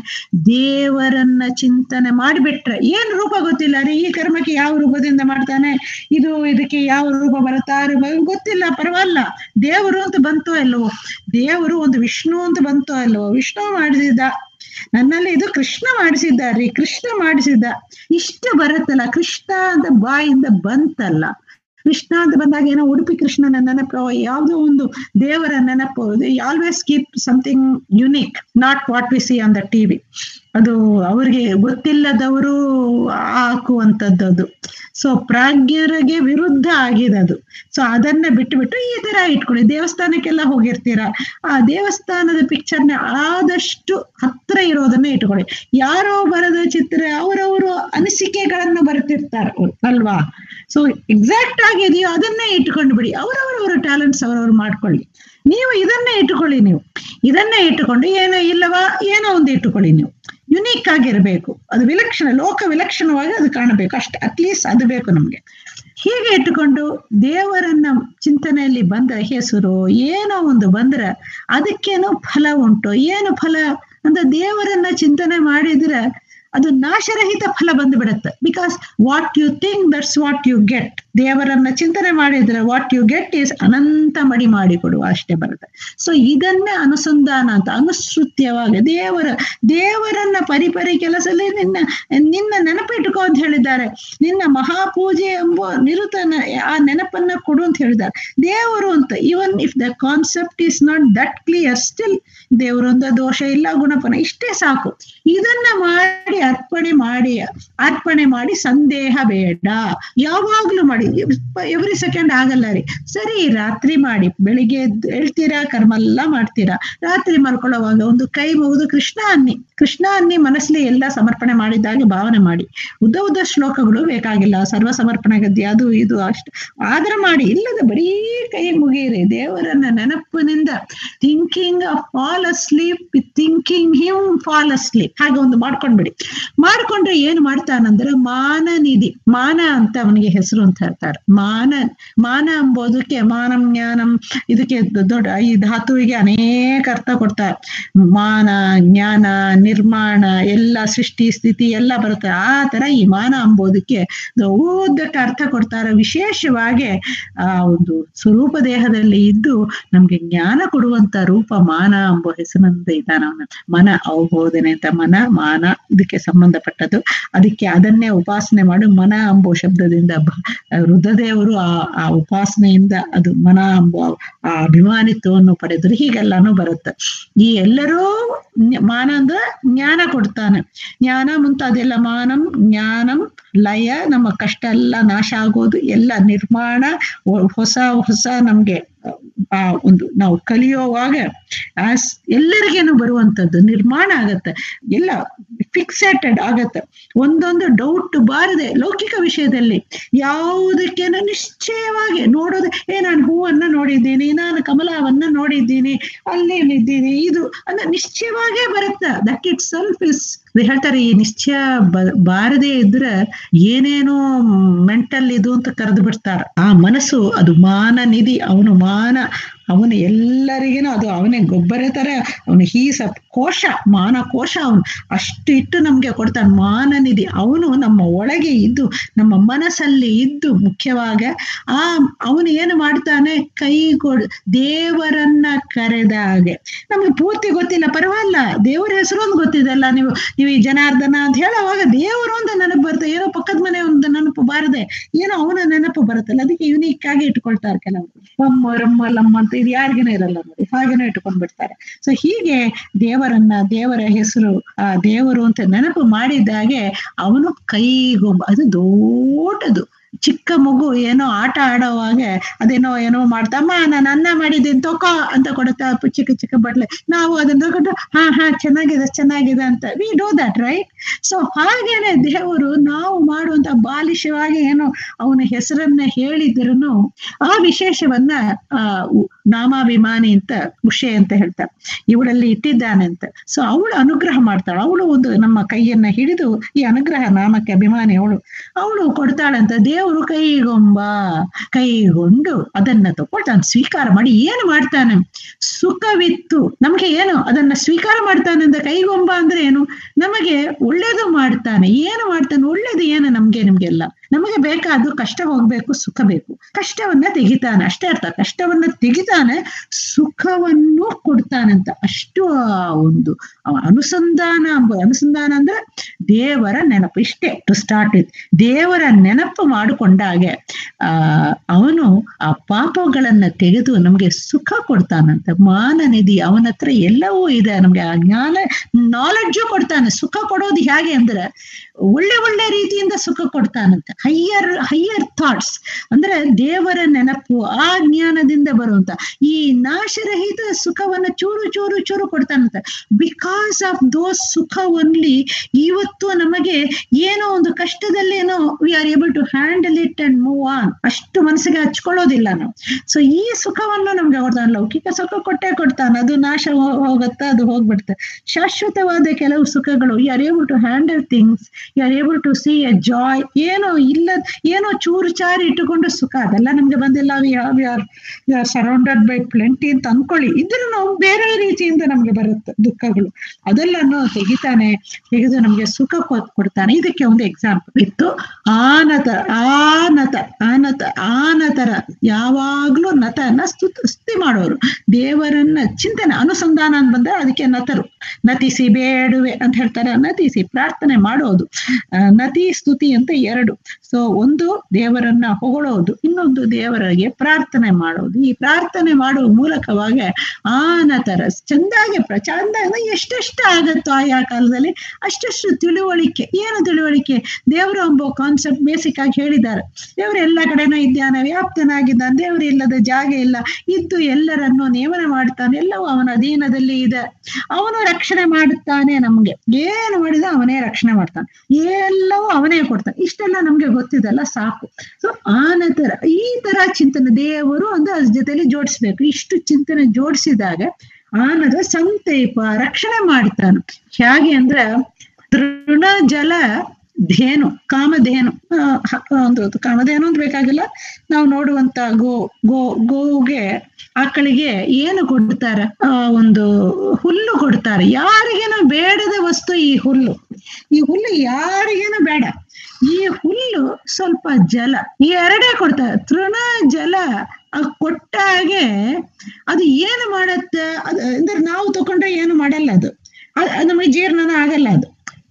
ದೇವರನ್ನ ಚಿಂತನೆ ಮಾಡಿಬಿಟ್ರೆ ಏನ್ ರೂಪ ಗೊತ್ತಿಲ್ಲ ರೀ ಈ ಕರ್ಮಕ್ಕೆ ಯಾವ ರೂಪದಿಂದ ಮಾಡ್ತಾನೆ ಇದು ಇದಕ್ಕೆ ಯಾವ ರೂಪ ಬರುತ್ತಾ ಗೊತ್ತಿಲ್ಲ ಪರವಾಗಿಲ್ಲ ದೇವರು ಅಂತ ಬಂತೋ ಇಲ್ವೋ ದೇವರು ಒಂದು ವಿಷ್ಣು ಅಂತ ಬಂತೋ ಇಲ್ವೋ ವಿಷ್ಣು ಮಾಡಿಸಿದ್ದ ನನ್ನಲ್ಲಿ ಇದು ಕೃಷ್ಣ ಮಾಡಿಸಿದ್ದಾರ್ರಿ ಕೃಷ್ಣ ಮಾಡಿಸಿದ್ದ ಇಷ್ಟ ಬರುತ್ತಲ್ಲ ಕೃಷ್ಣ ಅಂತ ಬಾಯಿಂದ ಬಂತಲ್ಲ ಕೃಷ್ಣ ಅಂತ ಬಂದಾಗ ಏನೋ ಉಡುಪಿ ಕೃಷ್ಣನ ನೆನಪು ಯಾವುದೋ ಒಂದು ದೇವರ ನೆನಪು always keep something unique not what we see on the TV ಅದು ಅವ್ರಿಗೆ ಗೊತ್ತಿಲ್ಲದವರು ಹಾಕುವಂಥದ್ದು ಅದು ಸೊ ಪ್ರಾಜ್ಞರಿಗೆ ವಿರುದ್ಧ ಆಗಿದೆ ಅದು ಸೊ ಅದನ್ನ ಬಿಟ್ಟು ಬಿಟ್ಟು ಈ ತರ ಇಟ್ಕೊಳ್ಳಿ ದೇವಸ್ಥಾನಕ್ಕೆಲ್ಲ ಹೋಗಿರ್ತೀರಾ ಆ ದೇವಸ್ಥಾನದ ಪಿಕ್ಚರ್ನ ಆದಷ್ಟು ಹತ್ರ ಇರೋದನ್ನ ಇಟ್ಕೊಳ್ಳಿ ಯಾರೋ ಬರದ ಚಿತ್ರ ಅವರವರು ಅನಿಸಿಕೆಗಳನ್ನ ಬರ್ತಿರ್ತಾರೆ ಅಲ್ವಾ ಸೊ ಎಕ್ಸಾಕ್ಟ್ ಆಗಿದೆಯೋ ಅದನ್ನೇ ಇಟ್ಕೊಂಡು ಬಿಡಿ ಅವರವರವರ ಟ್ಯಾಲೆಂಟ್ಸ್ ಅವರವ್ರು ಮಾಡ್ಕೊಳ್ಳಿ ನೀವು ಇದನ್ನೇ ಇಟ್ಟುಕೊಳ್ಳಿ ನೀವು ಇದನ್ನೇ ಇಟ್ಟುಕೊಂಡು ಏನೋ ಇಲ್ಲವಾ ಏನೋ ಒಂದು ಇಟ್ಟುಕೊಳ್ಳಿ ನೀವು ಯುನೀಕ್ ಆಗಿರ್ಬೇಕು ಅದು ವಿಲಕ್ಷಣ ಲೋಕ ವಿಲಕ್ಷಣವಾಗಿ ಅದು ಕಾಣಬೇಕು ಅಷ್ಟೇ ಅಟ್ಲೀಸ್ಟ್ ಅದು ಬೇಕು ನಮ್ಗೆ ಹೀಗೆ ಇಟ್ಟುಕೊಂಡು ದೇವರನ್ನ ಚಿಂತನೆಯಲ್ಲಿ ಬಂದ ಹೆಸರು ಏನೋ ಒಂದು ಬಂದ್ರೆ ಅದಕ್ಕೇನೋ ಫಲ ಉಂಟು ಏನು ಫಲ ಅಂತ ದೇವರನ್ನ ಚಿಂತನೆ ಮಾಡಿದ್ರೆ ಅದು ನಾಶರಹಿತ ಫಲ ಬಂದು ಬಿಡುತ್ತೆ because what you think that's what you get ದೇವರನ್ನ ಚಿಂತನೆ ಮಾಡಿದ್ರೆ ವಾಟ್ ಯು ಗೆಟ್ ಈಸ್ ಅನಂತ ಮಡಿ ಮಾಡಿ ಕೊಡುವ ಅಷ್ಟೇ ಬರುತ್ತೆ ಸೊ ಇದನ್ನೇ ಅನುಸಂಧಾನ ಅಂತ ಅನುಸೃತ್ಯವಾಗಿ ದೇವರ ದೇವರನ್ನ ಪರಿಪರಿ ಕೆಲಸದಲ್ಲಿ ನಿನ್ನ ನಿನ್ನ ನೆನಪಿಟ್ಟುಕೋ ಅಂತ ಹೇಳಿದ್ದಾರೆ ನಿನ್ನ ಮಹಾಪೂಜೆ ಎಂಬ ನಿರುತನ ಆ ನೆನಪನ್ನ ಕೊಡು ಅಂತ ಹೇಳಿದ್ದಾರೆ ದೇವರು ಅಂತ even if the concept is not that clear still ದೇವರೊಂದ ದೋಷ ಇಲ್ಲ ಗುಣಪನ ಇಷ್ಟೇ ಸಾಕು ಇದನ್ನ ಮಾಡಿ ಅರ್ಪಣೆ ಮಾಡಿ ಅರ್ಪಣೆ ಮಾಡಿ ಸಂದೇಹ ಬೇಡ ಯಾವಾಗ್ಲೂ ಮಾಡಿ ಎವ್ರಿ ಸೆಕೆಂಡ್ ಆಗಲ್ಲ ರೀ ಸರಿ ರಾತ್ರಿ ಮಾಡಿ ಬೆಳಿಗ್ಗೆ ಹೇಳ್ತೀರಾ ಕರ್ಮ ಎಲ್ಲ ಮಾಡ್ತೀರಾ ರಾತ್ರಿ ಮಲ್ಕೊಳ್ಳೋವಾಗ ಒಂದು ಕೈ ಮುಗಿದು ಕೃಷ್ಣ ಅನ್ನಿ ಕೃಷ್ಣ ಅನ್ನಿ ಮನಸ್ಸಲ್ಲಿ ಎಲ್ಲ ಸಮರ್ಪಣೆ ಮಾಡಿದಾಗ ಭಾವನೆ ಮಾಡಿ ಉದ್ದ ಉದ್ದ ಶ್ಲೋಕಗಳು ಬೇಕಾಗಿಲ್ಲ ಸರ್ವ ಸಮರ್ಪಣೆ ಗದ್ಯ ಅದು ಇದು ಅಷ್ಟು ಆದ್ರೆ ಮಾಡಿ ಇಲ್ಲದ ಬರೀ ಕೈ ಮುಗಿಯಿರಿ ದೇವರನ್ನ ನೆನಪಿನಿಂದ thinking fall asleep thinking him fall asleep ಹಾಗೆ ಒಂದು ಮಾಡ್ಕೊಂಡ್ಬಿಡಿ ಮಾಡ್ಕೊಂಡ್ರೆ ಏನ್ ಮಾಡ್ತಾನಂದ್ರೆ ಮಾನ ನಿಧಿ ಮಾನ ಅಂತ ಅವನಿಗೆ ಹೆಸರು ಅಂತ ಹೇಳ್ತಾರೆ ಮಾನ ಮಾನ ಎಂಬುದಕ್ಕೆ ಮಾನಂ ಜ್ಞಾನಂ ಇದಕ್ಕೆ ದೊಡ್ಡ ಈ ಧಾತುವಿಗೆ ಅನೇಕ ಅರ್ಥ ಕೊಡ್ತಾರೆ ಮಾನ ಜ್ಞಾನ ನಿರ್ಮಾಣ ಎಲ್ಲ ಸೃಷ್ಟಿ ಸ್ಥಿತಿ ಎಲ್ಲ ಬರುತ್ತೆ ಆ ತರ ಈ ಮಾನ ಎಂಬುದಕ್ಕೆ ಓದಕ್ಕೆ ಅರ್ಥ ಕೊಡ್ತಾರೆ ವಿಶೇಷವಾಗಿ ಆ ಒಂದು ಸ್ವರೂಪ ದೇಹದಲ್ಲಿ ಇದ್ದು ನಮ್ಗೆ ಜ್ಞಾನ ಕೊಡುವಂತ ರೂಪ ಮಾನ ಎಂಬ ಹೆಸರಿನಿಂದ ಇದ್ದಾನ ಮನ ಅವಬೋಧನೆ ಅಂತ ಮನ ಮಾನ ಇದಕ್ಕೆ ಸಂಬಂಧಪಟ್ಟದ್ದು ಅದಕ್ಕೆ ಅದನ್ನೇ ಉಪಾಸನೆ ಮಾಡಿ ಮನ ಎಂಬೋ ಶಬ್ದದಿಂದ ರುದ್ರದೇವರು ಆ ಆ ಉಪಾಸನೆಯಿಂದ ಅದು ಮನ ಎಂಬ ಆ ಅಭಿಮಾನಿತ್ವವನ್ನು ಪಡೆದ್ರು ಹೀಗೆಲ್ಲಾನು ಬರುತ್ತೆ ಈ ಎಲ್ಲರೂ ಜ್ಞ- ಮಾನ ಅಂದ್ರೆ ಜ್ಞಾನ ಕೊಡ್ತಾನೆ ಜ್ಞಾನ ಮುಂತಾದೆಲ್ಲ ಮಾನಂ ಜ್ಞಾನಂ ಲಯ ನಮ್ಮ ಕಷ್ಟ ಎಲ್ಲ ನಾಶ ಆಗೋದು ಎಲ್ಲ ನಿರ್ಮಾಣ ಹೊ- ಹೊಸ ಹೊಸ ನಮ್ಗೆ ಆ ಒಂದು ನಾವು ಕಲಿಯೋವಾಗ ಆಸ್ ಎಲ್ಲರಿಗೇನು ಬರುವಂತದ್ದು ನಿರ್ಮಾಣ ಆಗತ್ತೆ ಎಲ್ಲ ಫಿಕ್ಸೆಟೆಡ್ ಆಗತ್ತೆ ಒಂದೊಂದು ಡೌಟ್ ಬಾರದೆ ಲೌಕಿಕ ವಿಷಯದಲ್ಲಿ ಯಾವುದಕ್ಕೇನು ನಿಶ್ಚಯವಾಗಿ ನೋಡೋದು ಏ ನಾನು ಹೂವನ್ನ ನೋಡಿದ್ದೀನಿ ನಾನು ಕಮಲವನ್ನ ನೋಡಿದ್ದೀನಿ ಅಲ್ಲಿ ಇದ್ದೀನಿ ಇದು ಅಂದ್ರೆ ನಿಶ್ಚಯವಾಗೇ ಬರುತ್ತೆ ದಟ್ ಇಟ್ ಸೆಲ್ಫ್ ಇಸ್ ಹೇಳ್ತಾರೆ ಈ ನಿಶ್ಚಯ ಬ- ಬಾರದೇ ಇದ್ರೆ ಏನೇನೋ ಮೆಂಟಲ್ ಇದು ಅಂತ ಕರೆದು ಬಿಡ್ತಾರ ಆ ಮನಸ್ಸು ಅದು ಮಾನ ನಿಧಿ ಅವನು ಮಾನ ಅವನು ಎಲ್ಲರಿಗೇನು ಅದು ಅವನೇ ಗೊಬ್ಬರ ತರ ಅವನು ಹೀಸ ಕೋಶ ಮಾನ ಕೋಶ ಅವನು ಅಷ್ಟು ಇಟ್ಟು ನಮ್ಗೆ ಕೊಡ್ತಾನೆ ಮಾನ ನಿಧಿ ಅವನು ನಮ್ಮ ಒಳಗೆ ಇದ್ದು ನಮ್ಮ ಮನಸ್ಸಲ್ಲಿ ಇದ್ದು ಮುಖ್ಯವಾಗ ಆ ಅವನು ಏನು ಮಾಡ್ತಾನೆ ಕೈ ಕೊಡ್ ದೇವರನ್ನ ಕರೆದಾಗೆ ನಮ್ಗೆ ಪೂರ್ತಿ ಗೊತ್ತಿಲ್ಲ ಪರವಾಗಿಲ್ಲ ದೇವರ ಹೆಸರು ಒಂದು ಗೊತ್ತಿದೆಲ್ಲ ನೀವು ನೀವು ಈ ಜನಾರ್ದನ ಅಂತ ಹೇಳುವಾಗ ದೇವರು ಒಂದು ನೆನಪು ಬರುತ್ತೆ ಏನೋ ಪಕ್ಕದ ಮನೆ ಒಂದು ನೆನಪು ಬಾರದೆ ಏನೋ ಅವನ ನೆನಪು ಬರುತ್ತಲ್ಲ ಅದಕ್ಕೆ ಯುನೀಕ್ ಆಗಿ ಇಟ್ಕೊಳ್ತಾರೆ ಕೆಲವರು ರಮ್ಮ ರಮ್ಮ ಲಮ್ಮ ಅಂತ ಇದು ಯಾರಿಗೇನೂ ಇರಲ್ಲ ನೋಡಿ ಹಾಗೇನೋ ಇಟ್ಕೊಂಡ್ ಬಿಡ್ತಾರೆ ಸೊ ಹೀಗೆ ದೇವರನ್ನ ದೇವರ ಹೆಸರು ಆ ದೇವರು ಅಂತ ನೆನಪು ಮಾಡಿದಾಗೆ ಅವನು ಕೈಗೊಂಬ ಅದು ದೊಡ್ಡದು ಚಿಕ್ಕ ಮಗು ಏನೋ ಆಟ ಆಡೋವಾಗ ಅದೇನೋ ಏನೋ ಮಾಡ್ತಮ್ಮ ನಾನು ಅನ್ನ ಮಾಡಿದ್ದೀನಿ ತಕೋ ಅಂತ ಕೊಡುತ್ತಾ ಅಪ್ಪ ಚಿಕ್ಕ ಚಿಕ್ಕ ಬಟ್ಲೆ ನಾವು ಅದನ್ನ ತಗೊಂಡು ಹಾ ಹಾ ಚೆನ್ನಾಗಿದೆ ಚೆನ್ನಾಗಿದೆ ಅಂತ we do that right so ಹಾಗೇನೆ ದೇವರು ನಾವು ಮಾಡುವಂತ ಬಾಲಿಶವಾಗಿ ಏನೋ ಅವನ ಹೆಸರನ್ನ ಹೇಳಿದ್ರು ಆ ವಿಶೇಷವನ್ನ ಆ ಉ- ನಾಮಾಭಿಮಾನಿ ಅಂತ ಉಷೆ ಅಂತ ಹೇಳ್ತಾರೆ ಇವಳಲ್ಲಿ ಇಟ್ಟಿದ್ದಾನೆ ಅಂತ ಸೊ ಅವಳು ಅನುಗ್ರಹ ಮಾಡ್ತಾಳೆ ಅವಳು ಒಂದು ನಮ್ಮ ಕೈಯನ್ನ ಹಿಡಿದು ಈ ಅನುಗ್ರಹ ನಾಮಕ್ಕೆ ಅಭಿಮಾನಿ ಅವಳು ಅವಳು ಕೊಡ್ತಾಳಂತ ದೇವರು ಕೈಗೊಂಬ ಕೈಗೊಂಡು ಅದನ್ನ ತಗೊಳ್ತಾನೆ ಸ್ವೀಕಾರ ಮಾಡಿ ಏನು ಮಾಡ್ತಾನೆ ಸುಖವಿತ್ತು ನಮ್ಗೆ ಏನು ಅದನ್ನ ಸ್ವೀಕಾರ ಮಾಡ್ತಾನೆ ಅಂತ ಕೈಗೊಂಬ ಅಂದ್ರೆ ಏನು ನಮಗೆ ಒಳ್ಳೇದು ಮಾಡ್ತಾನೆ ಏನು ಮಾಡ್ತಾನೆ ಒಳ್ಳೇದು ಏನು ನಮ್ಗೆ ನಿಮ್ಗೆಲ್ಲ ನಮಗೆ ಬೇಕಾದ್ದು ಕಷ್ಟ ಹೋಗ್ಬೇಕು ಸುಖ ಬೇಕು ಕಷ್ಟವನ್ನ ತೆಗಿತಾನೆ ಅಷ್ಟೇ ಅರ್ಥ ಕಷ್ಟವನ್ನ ತೆಗಿತಾನೆ ಸುಖವನ್ನು ಕೊಡ್ತಾನಂತ ಅಷ್ಟು ಆ ಒಂದು ಅವ ಅನುಸಂಧಾನ ಎಂಬ ಅನುಸಂಧಾನ ಅಂದ್ರೆ ದೇವರ ನೆನಪು ಇಷ್ಟೇ ಟು ಸ್ಟಾರ್ಟ್ ವಿತ್ ದೇವರ ನೆನಪು ಮಾಡಿಕೊಂಡಾಗೆ ಆ ಅವನು ಆ ಪಾಪಗಳನ್ನ ತೆಗೆದು ನಮ್ಗೆ ಸುಖ ಕೊಡ್ತಾನಂತೆ ಮಾನ ನಿಧಿ ಅವನ ಹತ್ರ ಎಲ್ಲವೂ ಇದೆ ನಮ್ಗೆ ಆ ಜ್ಞಾನ ನಾಲೆಡ್ಜು ಕೊಡ್ತಾನೆ ಸುಖ ಕೊಡೋದು ಹೇಗೆ ಅಂದ್ರೆ ಒಳ್ಳೆ ಒಳ್ಳೆ ರೀತಿಯಿಂದ ಸುಖ ಕೊಡ್ತಾನಂತೆ ಹೈಯರ್ ಹೈಯರ್ ಥಾಟ್ಸ್ ಅಂದ್ರೆ ದೇವರ ನೆನಪು ಆ ಜ್ಞಾನದಿಂದ ಬರುವಂತ ಈ ನಾಶರಹಿತ ಸುಖವನ್ನ ಚೂರು ಚೂರು ಚೂರು ಕೊಡ್ತಾನಂತೆ ಬಿಕಾಸ್ ಆಫ್ ದೋಸ್ ಸುಖ ಒನ್ಲಿ ಇವತ್ತು ನಮಗೆ ಏನೋ ಒಂದು ಕಷ್ಟದಲ್ಲೇನೋ we are able to handle it and move on ಅಷ್ಟು ಮನಸ್ಸಿಗೆ ಹಚ್ಕೊಳ್ಳೋದಿಲ್ಲ ನಾವು ಸೊ ಈ ಸುಖವನ್ನು ನಮ್ಗೆ ಕೊಡ್ತಾನೆ ಲೌಕಿಕ ಸುಖ ಕೊಟ್ಟೆ ಕೊಡ್ತಾನೆ ಅದು ನಾಶ ಹೋ- ಹೋಗುತ್ತೆ ಅದು ಹೋಗ್ಬಿಡುತ್ತೆ ಶಾಶ್ವತವಾದ ಕೆಲವು ಸುಖಗಳು you are able to handle things you are able to see a joy ಏನೋ ಇಲ್ಲ ಏನೋ ಚೂರು ಚಾರಿ ಇಟ್ಟುಕೊಂಡು ಸುಖ ಅದೆಲ್ಲ ನಮ್ಗೆ ಬಂದಿಲ್ಲ we are we are surrounded by plenty ಅಂತ ಅನ್ಕೊಳ್ಳಿ ಇದ್ರೂ ನಾವು ಬೇರೆ ರೀತಿಯಿಂದ ನಮ್ಗೆ ಬರುತ್ತೆ ದುಃಖಗಳು ಅದೆಲ್ಲನೂ ತೆಗಿತಾನೆ ತೆಗೆದು ನಮ್ಗೆ ಸುಖ ಕೊ- ಕೊಡ್ತಾನೆ ಇದಕ್ಕೆ ಒಂದು ಎಕ್ಸಾಂಪಲ್ ಇತ್ತು ಆನತ ಆನತ ಆನತ ಆನತರ ಯಾವಾಗ್ಲೂ ನತನ ಸ್ತುತ್ ಸ್ತುತಿ ಮಾಡೋರು ದೇವರನ್ನ ಚಿಂತನೆ ಅನುಸಂಧಾನ ಅಂತ ಬಂದ್ರೆ ಅದಕ್ಕೆ ನತರು ನತಿಸಿ ಬೇಡುವೆ ಅಂತ ಹೇಳ್ತಾರೆ ನತಿಸಿ ಪ್ರಾರ್ಥನೆ ಮಾಡೋದು ಆ, ನತಿ ಸ್ತುತಿ ಅಂತ ಎರಡು ಸೊ ಒಂದು ದೇವರನ್ನ ಹೊಗಳೋದು ಇನ್ನೊಂದು ದೇವರಿಗೆ ಪ್ರಾರ್ಥನೆ ಮಾಡೋದು ಈ ಪ್ರಾರ್ಥನೆ ಮಾಡುವ ಮೂಲಕವಾಗಿ ಆನತರ ಚಂದಾಗಿ ಪ್ರ ಚಂದ ಅಂದ್ರೆ ಎಷ್ಟೆಷ್ಟು ಆಗತ್ತೋ ಆಯಾ ಕಾಲದಲ್ಲಿ ಅಷ್ಟೆಷ್ಟು ತಿಳುವಳಿಕೆ ಏನು ತಿಳುವಳಿಕೆ ದೇವರು ಎಂಬ ಕಾನ್ಸೆಪ್ಟ್ ಬೇಸಿಕ್ ಆಗಿ ಹೇಳಿದ್ದಾರೆ ದೇವರು ಎಲ್ಲ ಕಡೆನೂ ಇದ್ದಾನೆ ವ್ಯಾಪ್ತನಾಗಿದ್ದಾನೆ ದೇವರು ಇಲ್ಲದ ಜಾಗ ಇಲ್ಲ ಇದ್ದು ಎಲ್ಲರನ್ನು ನೇಮನ ಮಾಡ್ತಾನೆ ಎಲ್ಲವೂ ಅವನ ಅಧೀನದಲ್ಲಿ ಇದೆ ಅವನು ರಕ್ಷಣೆ ಮಾಡುತ್ತಾನೆ ನಮ್ಗೆ ಏನು ಮಾಡಿದ ಅವನೇ ರಕ್ಷಣೆ ಮಾಡ್ತಾನೆ ಎಲ್ಲವೂ ಅವನೇ ಕೊಡ್ತಾನೆ ಇಷ್ಟೆಲ್ಲ ನಮ್ಗೆ ಗೊತ್ತಿದೆಲ್ಲ ಸಾಕು ಸೊ ಆ ನಂತರ ಈ ತರ ಚಿಂತನೆ ದೇವರು ಅಂದ್ರೆ ಅದ್ರ ಜೊತೆಲಿ ಜೋಡಿಸ್ಬೇಕು ಇಷ್ಟು ಚಿಂತನೆ ಜೋಡಿಸಿದಾಗ ಆನದ ಸಂತೈಪ ರಕ್ಷಣೆ ಮಾಡ್ತಾನೆ ಹೇಗೆ ಅಂದ್ರ ತೃಣ ಜಲ ಧೇನು ಕಾಮಧೇನು ಆ, ಹ- ಒಂದು ಕಾಮಧೇನು ಅಂತ ಬೇಕಾಗಿಲ್ಲ ನಾವು ನೋಡುವಂತ ಗೋ ಗೋ ಗೋಗೆ ಆಕಳಿಗೆ ಏನು ಕೊಡ್ತಾರೆ ಆ, ಒಂದು ಹುಲ್ಲು ಕೊಡ್ತಾರೆ ಯಾರಿಗೇನೋ ಬೇಡದ ವಸ್ತು ಈ ಹುಲ್ಲು ಈ ಹುಲ್ಲು ಯಾರಿಗೇನೋ ಬೇಡ ಈ ಹುಲ್ಲು ಸ್ವಲ್ಪ ಜಲ ಈ ಎರಡೇ ಕೊಡ್ತಾರೆ ತೃಣ ಜಲ ಆ ಕೊಟ್ಟಾಗೆ ಅದು ಏನು ಮಾಡತ್ತೆ ಅದು ಅಂದ್ರೆ ನಾವು ತಗೊಂಡ್ರೆ ಏನು ಮಾಡಲ್ಲ ಅದು ಅದ್- ಅದ್ ನಮಗೆ ಜೀರ್ಣನ ಆಗಲ್ಲ ಅದು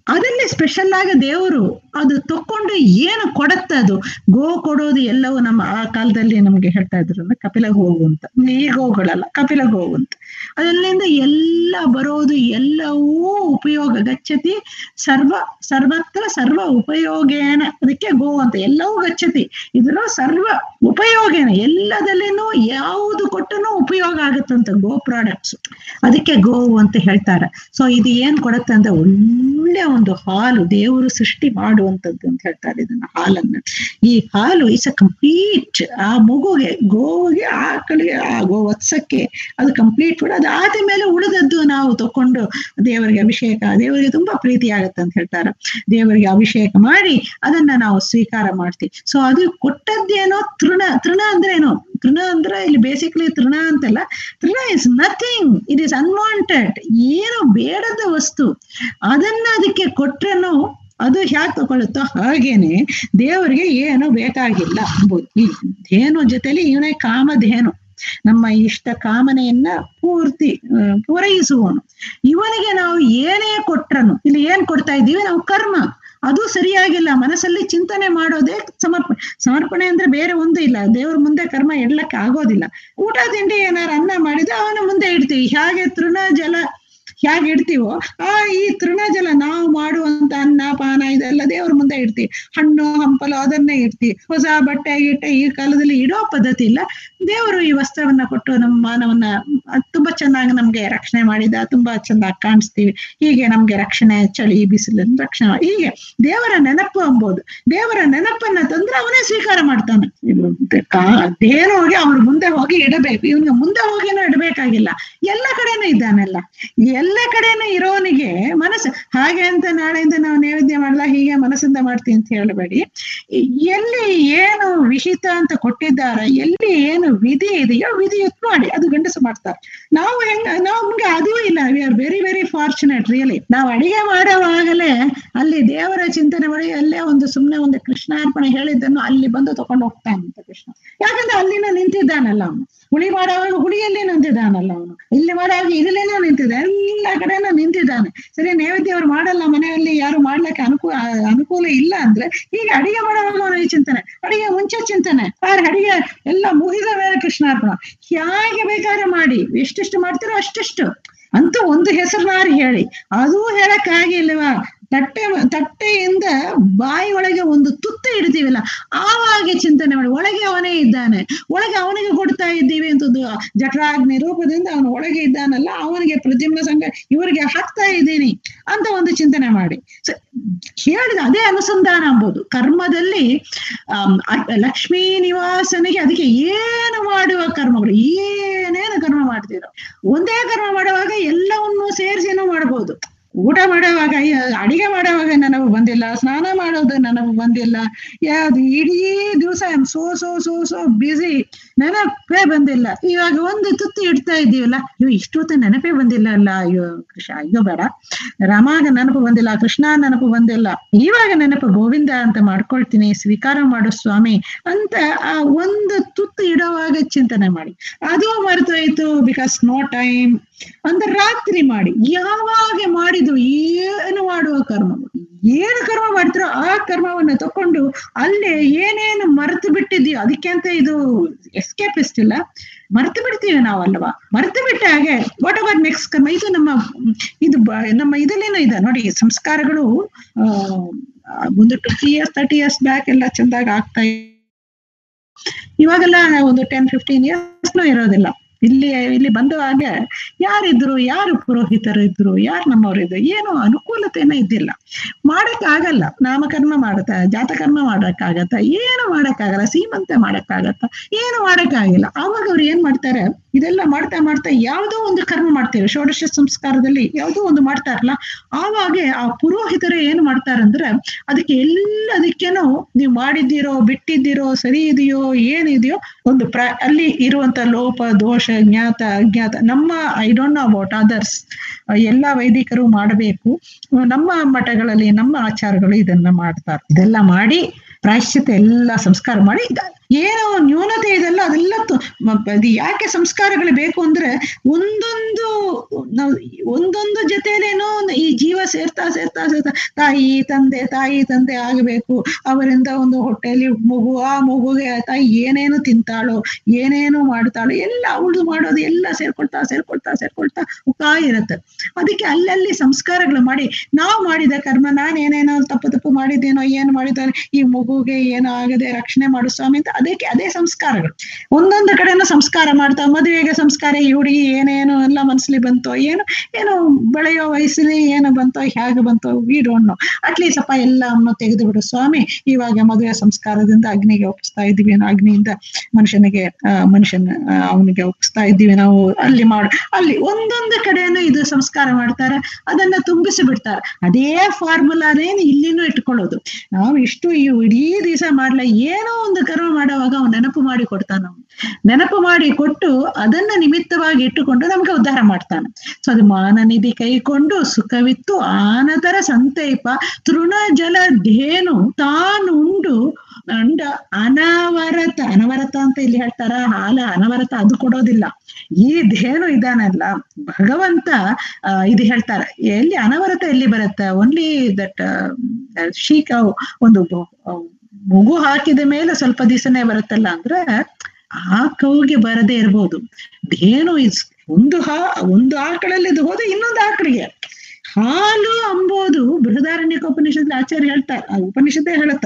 ಅದರಲ್ಲಿ ಸ್ಪೆಷಲ್ ಆಗಿ ದೇವರು ಅದು ತಕೊಂಡು ಏನು ಕೊಡತ್ತೆ ಅದು ಗೋ ಕೊಡೋದು ಎಲ್ಲವೂ ನಮ್ಮ ಆ ಕಾಲದಲ್ಲಿ ನಮ್ಗೆ ಹೇಳ್ತಾ ಇದ್ರು ಅಂದ್ರೆ ಕಪಿಲಗೆ ಹೋಗು ಅಂತ ಈ ಗೋಗಳಲ್ಲ ಕಪಿಲಗೆ ಹೋಗು ಅಂತ ಅದರಿಂದ ಎಲ್ಲ ಬರೋದು ಎಲ್ಲವೂ ಉಪಯೋಗ ಗಚ್ಚತಿ ಸರ್ವ ಸರ್ವತ್ರ ಸರ್ವ ಉಪಯೋಗೇನ ಅದಕ್ಕೆ ಗೋ ಅಂತ ಎಲ್ಲವೂ ಗಚ್ಚತಿ ಇದ್ರ ಸರ್ವ ಉಪಯೋಗೇನ ಎಲ್ಲದಲ್ಲಿನೂ ಯಾವುದು ಕೊಟ್ಟನು ಉಪಯೋಗ ಆಗುತ್ತಂತ ಗೋ ಪ್ರಾಡಕ್ಟ್ಸ್ ಅದಕ್ಕೆ ಗೋವು ಅಂತ ಹೇಳ್ತಾರೆ ಸೊ ಇದು ಏನ್ ಕೊಡುತ್ತೆ ಅಂದ್ರೆ ಒಳ್ಳೆ ಒಂದು ಹಾಲು ದೇವರು ಸೃಷ್ಟಿ ಮಾಡುವಂತದ್ದು ಅಂತ ಹೇಳ್ತಾರೆ ಇದನ್ನ ಹಾಲನ್ನ ಈ ಹಾಲು ಇಸ್ ಅ ಕಂಪ್ಲೀಟ್ ಆ ಮಗುಗೆ ಗೋವಿಗೆ ಆಕಳಿಗೆ ಆ ಗೋ ವತ್ಸಕ್ಕೆ ಅದು ಕಂಪ್ಲೀಟ್ ಫುಡ್ ಅದು ಆದ ಮೇಲೆ ಉಳಿದದ್ದು ನಾವು ತಕೊಂಡು ದೇವರಿಗೆ ಅಭಿಷೇಕ ದೇವರಿಗೆ ತುಂಬಾ ಪ್ರೀತಿ ಆಗತ್ತೆ ಅಂತ ಹೇಳ್ತಾರೆ ದೇವರಿಗೆ ಅಭಿಷೇಕ ಮಾಡಿ ಅದನ್ನ ನಾವು ಸ್ವೀಕಾರ ಮಾಡ್ತೀವಿ ಸೊ ಅದು ಕೊಟ್ಟದ್ದೇನೋ ತೃಣ ತೃಣ ಅಂದ್ರೆ ಏನು ತೃಣ ಅಂದ್ರೆ ಇಲ್ಲಿ ಬೇಸಿಕ್ಲಿ ತೃಣ ಅಂತಲ್ಲ ತೃಣ is nothing it is unwanted ಏನು ಬೇಡದ ವಸ್ತು ಅದನ್ನ ಅದಕ್ಕೆ ಕೊಟ್ರೇನು ಅದು ಹ್ಯಾಕ್ ತಗೊಳುತ್ತೋ ಹಾಗೇನೆ ದೇವರಿಗೆ ಏನು ಬೇಕಾಗಿಲ್ಲ ಅಂಬೋದು ಈ ಧೇನು ಜೊತೆಲಿ ಇವನೇ ಕಾಮಧೇನು ನಮ್ಮ ಇಷ್ಟ ಕಾಮನೆಯನ್ನ ಪೂರ್ತಿ ಆ, ಪೂರೈಸುವವನು ಇವನಿಗೆ ನಾವು ಏನೇ ಕೊಟ್ರನು ಇಲ್ಲಿ ಏನ್ ಕೊಡ್ತಾ ಇದ್ದೀವಿ ನಾವು ಕರ್ಮ ಅದು ಸರಿಯಾಗಿಲ್ಲ ಮನಸ್ಸಲ್ಲಿ ಚಿಂತನೆ ಮಾಡೋದೇ ಸಮರ್ಪಣೆ ಸಮರ್ಪಣೆ ಅಂದ್ರೆ ಬೇರೆ ಒಂದು ಇಲ್ಲ ದೇವ್ರ ಮುಂದೆ ಕರ್ಮ ಇಡ್ಲಕ್ಕೆ ಆಗೋದಿಲ್ಲ ಊಟ ತಿಂಡಿ ಏನಾರು ಅನ್ನ ಮಾಡಿದ್ರೆ ಅವನ ಮುಂದೆ ಇಡ್ತೀವಿ ಹೇಗೆ ತೃಣ ಜಲ ಹೇಗೆ ಇಡ್ತೀವೋ ಆ ಈ ತೃಣಜಲ ನಾವು ಮಾಡುವಂತ ಅನ್ನ ಪಾನ ಇದೆಲ್ಲ ದೇವ್ರ ಮುಂದೆ ಇಡ್ತೀವಿ ಹಣ್ಣು ಹಂಪಲು ಅದನ್ನೇ ಇಡ್ತೀವಿ ಹೊಸ ಬಟ್ಟೆ ಗಿಟ್ಟೆ ಈ ಕಾಲದಲ್ಲಿ ಇಡೋ ಪದ್ಧತಿ ಇಲ್ಲ ದೇವರು ಈ ವಸ್ತ್ರವನ್ನ ಕೊಟ್ಟು ನಮ್ಮ ಮಾನವನ್ನ ಅದ್ ತುಂಬಾ ಚೆನ್ನಾಗಿ ನಮ್ಗೆ ರಕ್ಷಣೆ ಮಾಡಿದ ತುಂಬಾ ಚೆನ್ನಾಗಿ ಕಾಣಿಸ್ತೀವಿ ಹೀಗೆ ನಮ್ಗೆ ರಕ್ಷಣೆ ಚಳಿ ಬಿಸಿಲು ರಕ್ಷಣೆ ಮಾಡಿ- ಹೀಗೆ ದೇವರ ನೆನಪು ಅಂಬೋದು ದೇವರ ನೆನಪನ್ನ ತಂದ್ರೆ ಅವನೇ ಸ್ವೀಕಾರ ಮಾಡ್ತಾನೆ ಇದು ಕಾ- ದೇವರು ಹೋಗಿ ಅವ್ರ ಮುಂದೆ ಹೋಗಿ ಇಡಬೇಕು ಇವನಿಗೆ ಮುಂದೆ ಹೋಗಿನೂ ಇಡಬೇಕಾಗಿಲ್ಲ ಎಲ್ಲ ಕಡೆನೂ ಇದ್ದಾನೆಲ್ಲ ಎಲ್ಲ ಕಡೆನೂ ಇರೋನಿಗೆ ಮನಸ್ಸು ಹಾಗೆ ಅಂತ ನಾಳೆಯಿಂದ ನಾವು ನೈವೇದ್ಯ ಮಾಡಲ್ಲ ಹೀಗೆ ಮನಸ್ಸಿಂದ ಮಾಡ್ತೀವಿ ಅಂತ ಹೇಳಬೇಡಿ ಎಲ್ಲಿ ಏನು ವಿಹಿತ ಅಂತ ಕೊಟ್ಟಿದ್ದಾರೆ ಎಲ್ಲಿ ಏನು ವಿಧಿ ಇದೆಯೋ ವಿಧಿ ಯುಕ್ತ ಮಾಡಿ ಅದು ಗಂಡಸು ಮಾಡ್ತಾರೆ ನಾವು ಹೆಂಗ ನಮ್ಗೆ ಅದೂ ಇಲ್ಲ we are very very fortunate really ನಾವು ಅಡಿಗೆ ಮಾಡುವಾಗಲೇ ಅಲ್ಲಿ ದೇವರ ಚಿಂತನೆ ಮಾಡಿ ಅಲ್ಲೇ ಒಂದು ಸುಮ್ಮನೆ ಒಂದು ಕೃಷ್ಣಾರ್ಪಣೆ ಹೇಳಿದ್ದನ್ನು ಅಲ್ಲಿ ಬಂದು ತಕೊಂಡು ಹೋಗ್ತಾನಂತ ಕೃಷ್ಣ ಯಾಕಂದ್ರೆ ಅಲ್ಲಿನ ನಿಂತಿದ್ದಾನಲ್ಲ ಅವನು ಹುಳಿ ಮಾಡುವಾಗ ಹುಳಿಯಲ್ಲಿ ನಿಂತಿದ್ದಾನಲ್ಲ ಅವನು ಇಲ್ಲಿ ಮಾಡುವಾಗ ಇದರಲ್ಲೇನೋ ನಿಂತಿದ್ದಾನೆ ಎಲ್ಲ ಕಡೆನೂ ನಿಂತಿದ್ದಾನೆ ಸರಿ ನೈವೇದ್ಯ ಅವ್ರು ಮಾಡಲ್ಲ ಮನೆಯಲ್ಲಿ ಯಾರು ಮಾಡ್ಲಿಕ್ಕೆ ಅನುಕೂಲ ಅನುಕೂಲ ಇಲ್ಲ ಅಂದ್ರೆ ಈಗ ಅಡಿಗೆ ಮಾಡುವಾಗ ಅವನಿಗೆ ಚಿಂತನೆ ಅಡಿಗೆ ಮುಂಚೆ ಚಿಂತನೆ ಆದ್ರೆ ಅಡಿಗೆ ಎಲ್ಲ ಮುಗಿದ ಮೇಲೆ ಕೃಷ್ಣಾರ್ಪಣ ಹೇಗೆ ಬೇಕಾದ್ರೆ ಮಾಡಿ ಎಷ್ಟೆಷ್ಟು ಮಾಡ್ತೀರೋ ಅಷ್ಟೆಷ್ಟು ಅಂತೂ ಒಂದು ಹೆಸರನ್ನಾರು ಹೇಳಿ ಅದೂ ಹೇಳಕ್ಕಾಗಿಲ್ವಾ ತಟ್ಟೆ ತಟ್ಟೆಯಿಂದ ಬಾಯಿ ಒಳಗೆ ಒಂದು ತುತ್ತ ಇಡ್ತೀವಲ್ಲ ಆವಾಗ ಚಿಂತನೆ ಮಾಡಿ ಒಳಗೆ ಅವನೇ ಇದ್ದಾನೆ ಒಳಗೆ ಅವನಿಗೆ ಕೊಡ್ತಾ ಇದ್ದೀವಿ ಅಂತದ್ದು ಜಠರಾಗ್ನಿ ರೂಪದಿಂದ ಅವನು ಒಳಗೆ ಇದ್ದಾನಲ್ಲ ಅವನಿಗೆ ಪ್ರತಿಮ್ನ ಸಂಘ ಇವರಿಗೆ ಹಾಕ್ತಾ ಇದ್ದೀನಿ ಅಂತ ಒಂದು ಚಿಂತನೆ ಮಾಡಿ ಸ- ಹೇಳಿದ ಅದೇ ಅನುಸಂಧಾನ ಅಂಬೋದು ಕರ್ಮದಲ್ಲಿ ಆಮ್, ಅ- ಲಕ್ಷ್ಮೀ ನಿವಾಸನಿಗೆ ಅದಕ್ಕೆ ಏನು ಮಾಡುವ ಕರ್ಮಗಳು ಏನೇನು ಕರ್ಮ ಮಾಡ್ತೀರೋ ಒಂದೇ ಕರ್ಮ ಮಾಡುವಾಗ ಎಲ್ಲವನ್ನೂ ಸೇರಿಸಿನೂ ಮಾಡ್ಬೋದು ಊಟ ಮಾಡುವಾಗ ಅಯ್ಯ, ಅಡಿಗೆ ಮಾಡುವಾಗ ನನಗೆ ಬಂದಿಲ್ಲ ಸ್ನಾನ ಮಾಡೋದು ನನಗೆ ಬಂದಿಲ್ಲ ಯಾವ್ದು ಇಡೀ ದಿವಸ I am so so so so busy ನೆನಪೇ ಬಂದಿಲ್ಲ ಇವಾಗ ಒಂದು ತುತ್ತು ಇಡ್ತಾ ಇದ್ದೀವಲ್ಲ ಅಯ್ಯೋ ಇಷ್ಟೊತ್ತು ನೆನಪೇ ಬಂದಿಲ್ಲ ಅಲ್ಲ ಅಯ್ಯೋ ಕೃಷ್ಣ ಅಯ್ಯೋ ಬೇಡ ರಾಮಾಗ ನೆನಪು ಬಂದಿಲ್ಲ ಕೃಷ್ಣ ನೆನಪು ಬಂದಿಲ್ಲ ಇವಾಗ ನೆನಪು ಗೋವಿಂದ ಅಂತ ಮಾಡ್ಕೊಳ್ತೀನಿ ಸ್ವೀಕಾರ ಮಾಡು ಸ್ವಾಮಿ ಅಂತ ಆ ಒಂದು ತುತ್ತು ಇಡೋವಾಗ ಚಿಂತನೆ ಮಾಡಿ ಅದು ಮರೆತೋಯ್ತು ಬಿಕಾಸ್ ನೋ ಟೈಮ್ ಅಂದ್ರೆ ರಾತ್ರಿ ಮಾಡಿ ಯಾವಾಗ ಮಾಡಿದ್ರು ಏನು ಮಾಡುವ ಕರ್ಮಗಳು ಏನು ಕರ್ಮ ಮಾಡ್ತಿರೋ ಆ ಕರ್ಮವನ್ನ ತಕೊಂಡು ಅಲ್ಲೇ ಏನೇನು ಮರೆತು ಬಿಟ್ಟಿದ್ಯೋ ಅದಕ್ಕೆ ಅಂತ ಇದು ಎಸ್ಕೇಪಿಸ್ಟ್ ಇಲ್ಲ ಮರೆತು ಬಿಡ್ತೀವಿ ನಾವಲ್ವಾ ಮರೆತು ಬಿಟ್ಟ ಹಾಗೆ ವಾಟ್ ಎವರ್ ನೆಕ್ಸ್ಟ್ ಕರ್ಮ ಇದು ನಮ್ಮ ಇದು ಬ- ನಮ್ಮ ಇದರಲ್ಲೇನೋ ಇದೆ ನೋಡಿ ಸಂಸ್ಕಾರಗಳು ಆ ಒಂದು twenty years thirty years back ಎಲ್ಲ ಚಂದಾಗಿ ಆಗ್ತಾ ಇ- ಇವಾಗೆಲ್ಲ ಒಂದು ಟೆನ್ ಫಿಫ್ಟೀನ್ ಇಯರ್ಸ್ನೂ ಇರೋದಿಲ್ಲ ಇಲ್ಲಿ ಇಲ್ಲಿ ಬಂದುವಾಗ ಯಾರಿದ್ರು ಯಾರು ಪುರೋಹಿತರು ಇದ್ರು ಯಾರು ನಮ್ಮವರಿದ್ರು ಏನು ಅನುಕೂಲತೆನೇ ಇದ್ದಿಲ್ಲ ಮಾಡಕ್ ಆಗಲ್ಲ ನಾಮಕರ್ಮ ಮಾಡತ್ತ ಜಾತಕರ್ಮ ಮಾಡಕ್ಕಾಗತ್ತ ಏನು ಮಾಡಕ್ಕಾಗಲ್ಲ ಸೀಮಂತ ಮಾಡಕ್ಕಾಗತ್ತ ಏನು ಮಾಡಕ್ಕಾಗಿಲ್ಲ ಅವಾಗ ಅವ್ರು ಏನ್ ಮಾಡ್ತಾರೆ ಇದೆಲ್ಲ ಮಾಡ್ತಾ ಮಾಡ್ತಾ ಯಾವುದೋ ಒಂದು ಕರ್ಮ ಮಾಡ್ತೀವಿ ಷೋಡಶ ಸಂಸ್ಕಾರದಲ್ಲಿ ಯಾವುದೋ ಒಂದು ಮಾಡ್ತಾರಲ್ಲ ಆವಾಗ ಆ ಪುರೋಹಿತರು ಏನ್ ಮಾಡ್ತಾರಂದ್ರೆ ಅದಕ್ಕೆ ಎಲ್ಲದಕ್ಕೇನೋ ನೀವು ಮಾಡಿದ್ದೀರೋ ಬಿಟ್ಟಿದ್ದೀರೋ ಸರಿ ಇದೆಯೋ ಏನಿದೆಯೋ ಒಂದು ಪ್ರ ಅಲ್ಲಿ ಇರುವಂತ ಲೋಪ ದೋಷ ಜ್ಞಾತ ಅಜ್ಞಾತ ನಮ್ಮ I don't know about others ಎಲ್ಲ ವೈದಿಕರು ಮಾಡಬೇಕು ನಮ್ಮ ಮಠಗಳಲ್ಲಿ ನಮ್ಮ ಆಚಾರಗಳು ಇದನ್ನ ಮಾಡ್ತಾರೆ ಇದೆಲ್ಲ ಮಾಡಿ ಪ್ರಾಯಶ್ಚಿತ್ತ ಎಲ್ಲ ಸಂಸ್ಕಾರ ಮಾಡಿ ಇದ- ಏನೋ ನ್ಯೂನತೆ ಇದೆಲ್ಲ ಅದೆಲ್ಲ ತು- ಮ- ಅದು ಯಾಕೆ ಸಂಸ್ಕಾರಗಳು ಬೇಕು ಅಂದ್ರೆ ಒಂದೊಂದು ನಾವು ಒಂದೊಂದು ಜೊತೆಲೇನೋ ಈ ಜೀವ ಸೇರ್ತಾ ಸೇರ್ತಾ ಸೇರ್ತಾ ತಾಯಿ ತಂದೆ ತಾಯಿ ತಂದೆ ಆಗಬೇಕು ಅವರಿಂದ ಒಂದು ಹೊಟ್ಟೆಯಲ್ಲಿ ಮಗು ಆ ಮಗುಗೆ ತಾಯಿ ಏನೇನು ತಿಂತಾಳೋ ಏನೇನು ಮಾಡ್ತಾಳೋ ಎಲ್ಲ ಅವಳು ಮಾಡೋದು ಎಲ್ಲ ಸೇರ್ಕೊಳ್ತಾ ಸೇರ್ಕೊಳ್ತಾ ಸೇರ್ಕೊಳ್ತಾ ಉಕ್ಕಾ ಇರತ್ತೆ ಅದಕ್ಕೆ ಅಲ್ಲಲ್ಲಿ ಸಂಸ್ಕಾರಗಳು ಮಾಡಿ ನಾವು ಮಾಡಿದ ಕರ್ಮ ನಾನು ಏನೇನೋ ತಪ್ಪು ತಪ್ಪು ಮಾಡಿದ್ದೇನೋ ಏನು ಮಾಡಿದ್ದಾನೆ ಈ ಮಗುಗೆ ಏನೋ ಆಗದೆ ರಕ್ಷಣೆ ಮಾಡು ಸ್ವಾಮಿ ಅಂತ ಅದಕ್ಕೆ ಅದೇ ಸಂಸ್ಕಾರಗಳು ಒಂದೊಂದು ಕಡೆನೂ ಸಂಸ್ಕಾರ ಮಾಡ್ತಾ ಮದುವೆಗೆ ಸಂಸ್ಕಾರ ಈ ಹುಡುಗಿ ಏನೇನು ಎಲ್ಲ ಮನಸ್ಸಲ್ಲಿ ಬಂತೋ ಏನು ಏನೋ ಬೆಳೆಯೋ ವಯಸ್ಸಲ್ಲಿ ಏನು ಬಂತೋ ಹೇಗೆ ಬಂತೋ ವಿ ಡೋಂಟ್ ನೋ ಅಟ್ಲೀಸ್ಟ್ ಅಪ್ಪ ಎಲ್ಲವನ್ನು ತೆಗೆದು ಬಿಡು ಸ್ವಾಮಿ ಇವಾಗ ಮದುವೆ ಸಂಸ್ಕಾರದಿಂದ ಅಗ್ನಿಗೆ ಒಪ್ಪಿಸ್ತಾ ಇದ್ದೀವಿ ನಾವು ಅಗ್ನಿಯಿಂದ ಮನುಷ್ಯನಿಗೆ ಆ, ಮನುಷ್ಯನ ಆ, ಅವನಿಗೆ ಒಪ್ಪಿಸ್ತಾ ಇದ್ದೀವಿ ನಾವು ಅಲ್ಲಿ ಮಾಡು ಅಲ್ಲಿ ಒಂದೊಂದು ಕಡೆನೂ ಇದು ಸಂಸ್ಕಾರ ಮಾಡ್ತಾರೆ ಅದನ್ನ ತುಂಬಿಸಿ ಬಿಡ್ತಾರೆ ಅದೇ ಫಾರ್ಮುಲಾನೇನು ಇಲ್ಲಿನೂ ಇಟ್ಕೊಳ್ಳೋದು ನಾವು ಇಷ್ಟು ಈ ಇಡೀ ದಿವಸ ಮಾಡ್ಲ ಏನೋ ಒಂದು ಕರ್ಮ ಮಾಡುವಾಗ ಅವ್ನು ನೆನಪು ಮಾಡಿ ಕೊಡ್ತಾನ ಅವ್ನು ನೆನಪು ಮಾಡಿ ಕೊಟ್ಟು ಅದನ್ನ ನಿಮಿತ್ತವಾಗಿ ಇಟ್ಟುಕೊಂಡು ನಮ್ಗೆ ಉದ್ಧಾರ ಮಾಡ್ತಾನೆ ಸೊ ಅದು ಮಾನನಿಧಿ ಕೈಕೊಂಡು ಸುಖವಿತ್ತು ಆನತರ ಸಂತೈಪ ತೃಣ ಜಲ ಧೇನು ತಾನುಂಡು ಅಂಡ ಅನವರತ ಅನವರತ ಅಂತ ಇಲ್ಲಿ ಹೇಳ್ತಾರ ಹಾಲ ಅನವರತ ಅದು ಕೊಡೋದಿಲ್ಲ ಈ ಧೇನು ಇದಾನಲ್ಲ ಭಗವಂತ ಆ, ಇದು ಹೇಳ್ತಾರೆ ಎಲ್ಲಿ ಅನವರತ ಎಲ್ಲಿ ಬರುತ್ತೆ ಓನ್ಲಿ ದಟ್ ಶೀಕ ಒಂದು ಬ- ಆ, ಮಗು ಹಾಕಿದ ಮೇಲೆ ಸ್ವಲ್ಪ ದಿವಸನೇ ಬರುತ್ತಲ್ಲ ಅಂದ್ರೆ ಆ ಕೌಗೆ ಬರದೇ ಇರ್ಬೋದು ಧೇನು ಇಸ್ ಒಂದು ಹಾ ಒಂದು ಆಕಳಲ್ಲಿ ಇದು ಹೋದ್ರೆ ಇನ್ನೊಂದು ಆಕಳಿಗೆ ಹಾಲು ಅಂಬೋದು ಬೃಹದಾರಣ್ಯಕ ಉಪನಿಷತ್ ಆಚಾರ್ಯ ಹೇಳ್ತಾರೆ ಆ ಉಪನಿಷತ್ತೇ ಹೇಳುತ್ತ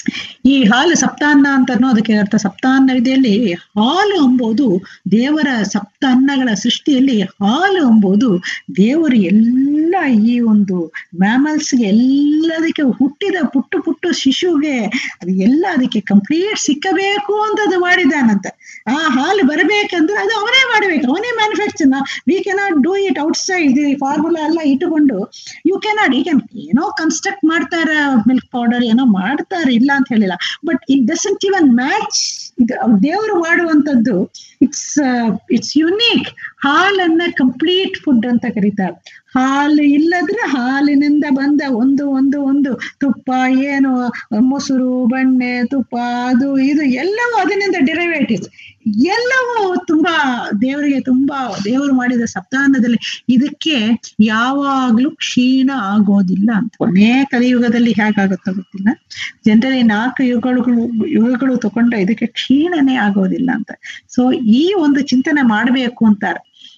ಈ ಹಾಲು ಸಪ್ತಾನ್ನ ಅಂತ ಅದಕ್ಕೆ ಅರ್ಥ ಸಪ್ತಾನ್ನ ವಿಧಿಯಲ್ಲಿ ಹಾಲು ಅಂಬೋದು ದೇವರ ಸಪ್ತ ಅನ್ನಗಳ ಸೃಷ್ಟಿಯಲ್ಲಿ ಹಾಲು ಅಂಬೋದು ದೇವರು ಎಲ್ಲ ಈ ಒಂದು ಮ್ಯಾಮಲ್ಸ್ಗೆ ಎಲ್ಲದಕ್ಕೆ ಹುಟ್ಟಿದ ಪುಟ್ಟು ಪುಟ್ಟು ಶಿಶುಗೆ ಅದು ಎಲ್ಲ ಅದಕ್ಕೆ ಕಂಪ್ಲೀಟ್ ಸಿಕ್ಕಬೇಕು ಅಂತ ಅದು ಮಾಡಿದಾನಂತೆ ಆ ಹಾಲು ಬರಬೇಕಂದ್ರೆ ಅದು ಅವನೇ ಮಾಡಬೇಕು ಅವನೇ manufacture we cannot do it outside formula ಎಲ್ಲ ಇಟ್ಟುಕೊಂಡು ಯು ಕೆನಾಟ್ ಈ ಕ್ಯಾನ್ ಏನೋ ಕನ್ಸ್ಟ್ರಕ್ಟ್ ಮಾಡ್ತಾರೆ ಮಿಲ್ಕ್ ಪೌಡರ್ ಏನೋ ಮಾಡ್ತಾರೆ ಇಲ್ಲ ಅಂತ ಹೇಳಿಲ್ಲ but it doesn't even match ಇದು ದೇವರು ಮಾಡುವಂಥದ್ದು ಇಟ್ಸ್ ಇಟ್ಸ್ ಯುನೀಕ್ ಹಾಲನ್ನ ಕಂಪ್ಲೀಟ್ ಫುಡ್ ಅಂತ ಕರೀತಾರೆ ಹಾಲು ಇಲ್ಲದ್ರೆ ಹಾಲಿನಿಂದ ಬಂದ ಒಂದು ಒಂದು ಒಂದು ತುಪ್ಪ ಏನು ಮೊಸರು ಬೆಣ್ಣೆ ತುಪ್ಪ ಅದು ಇದು ಎಲ್ಲವೂ ಅದರಿಂದ ಡಿರೈವೇಟಿವ್ಸ್ ಎಲ್ಲವೂ ತುಂಬಾ ದೇವರಿಗೆ ತುಂಬಾ ದೇವರು ಮಾಡಿದ ಸಪ್ತಾಹದಲ್ಲಿ ಇದಕ್ಕೆ ಯಾವಾಗ್ಲೂ ಕ್ಷೀಣ ಆಗೋದಿಲ್ಲ ಅಂತ ಕೊನೆ ಕಲಿಯುಗದಲ್ಲಿ ಹೇಗಾಗುತ್ತೋ ಗೊತ್ತಿಲ್ಲ ಜನರಲಿ ನಾಲ್ಕು ಯುಗಗಳು ಯುಗಗಳು ತಗೊಂಡ್ರೆ ಇದಕ್ಕೆ ಕ್ಷೀಣನೇ ಆಗೋದಿಲ್ಲ ಅಂತ ಸೊ ಈ ಒಂದು ಚಿಂತನೆ ಮಾಡ್ಬೇಕು ಅಂತಾರೆ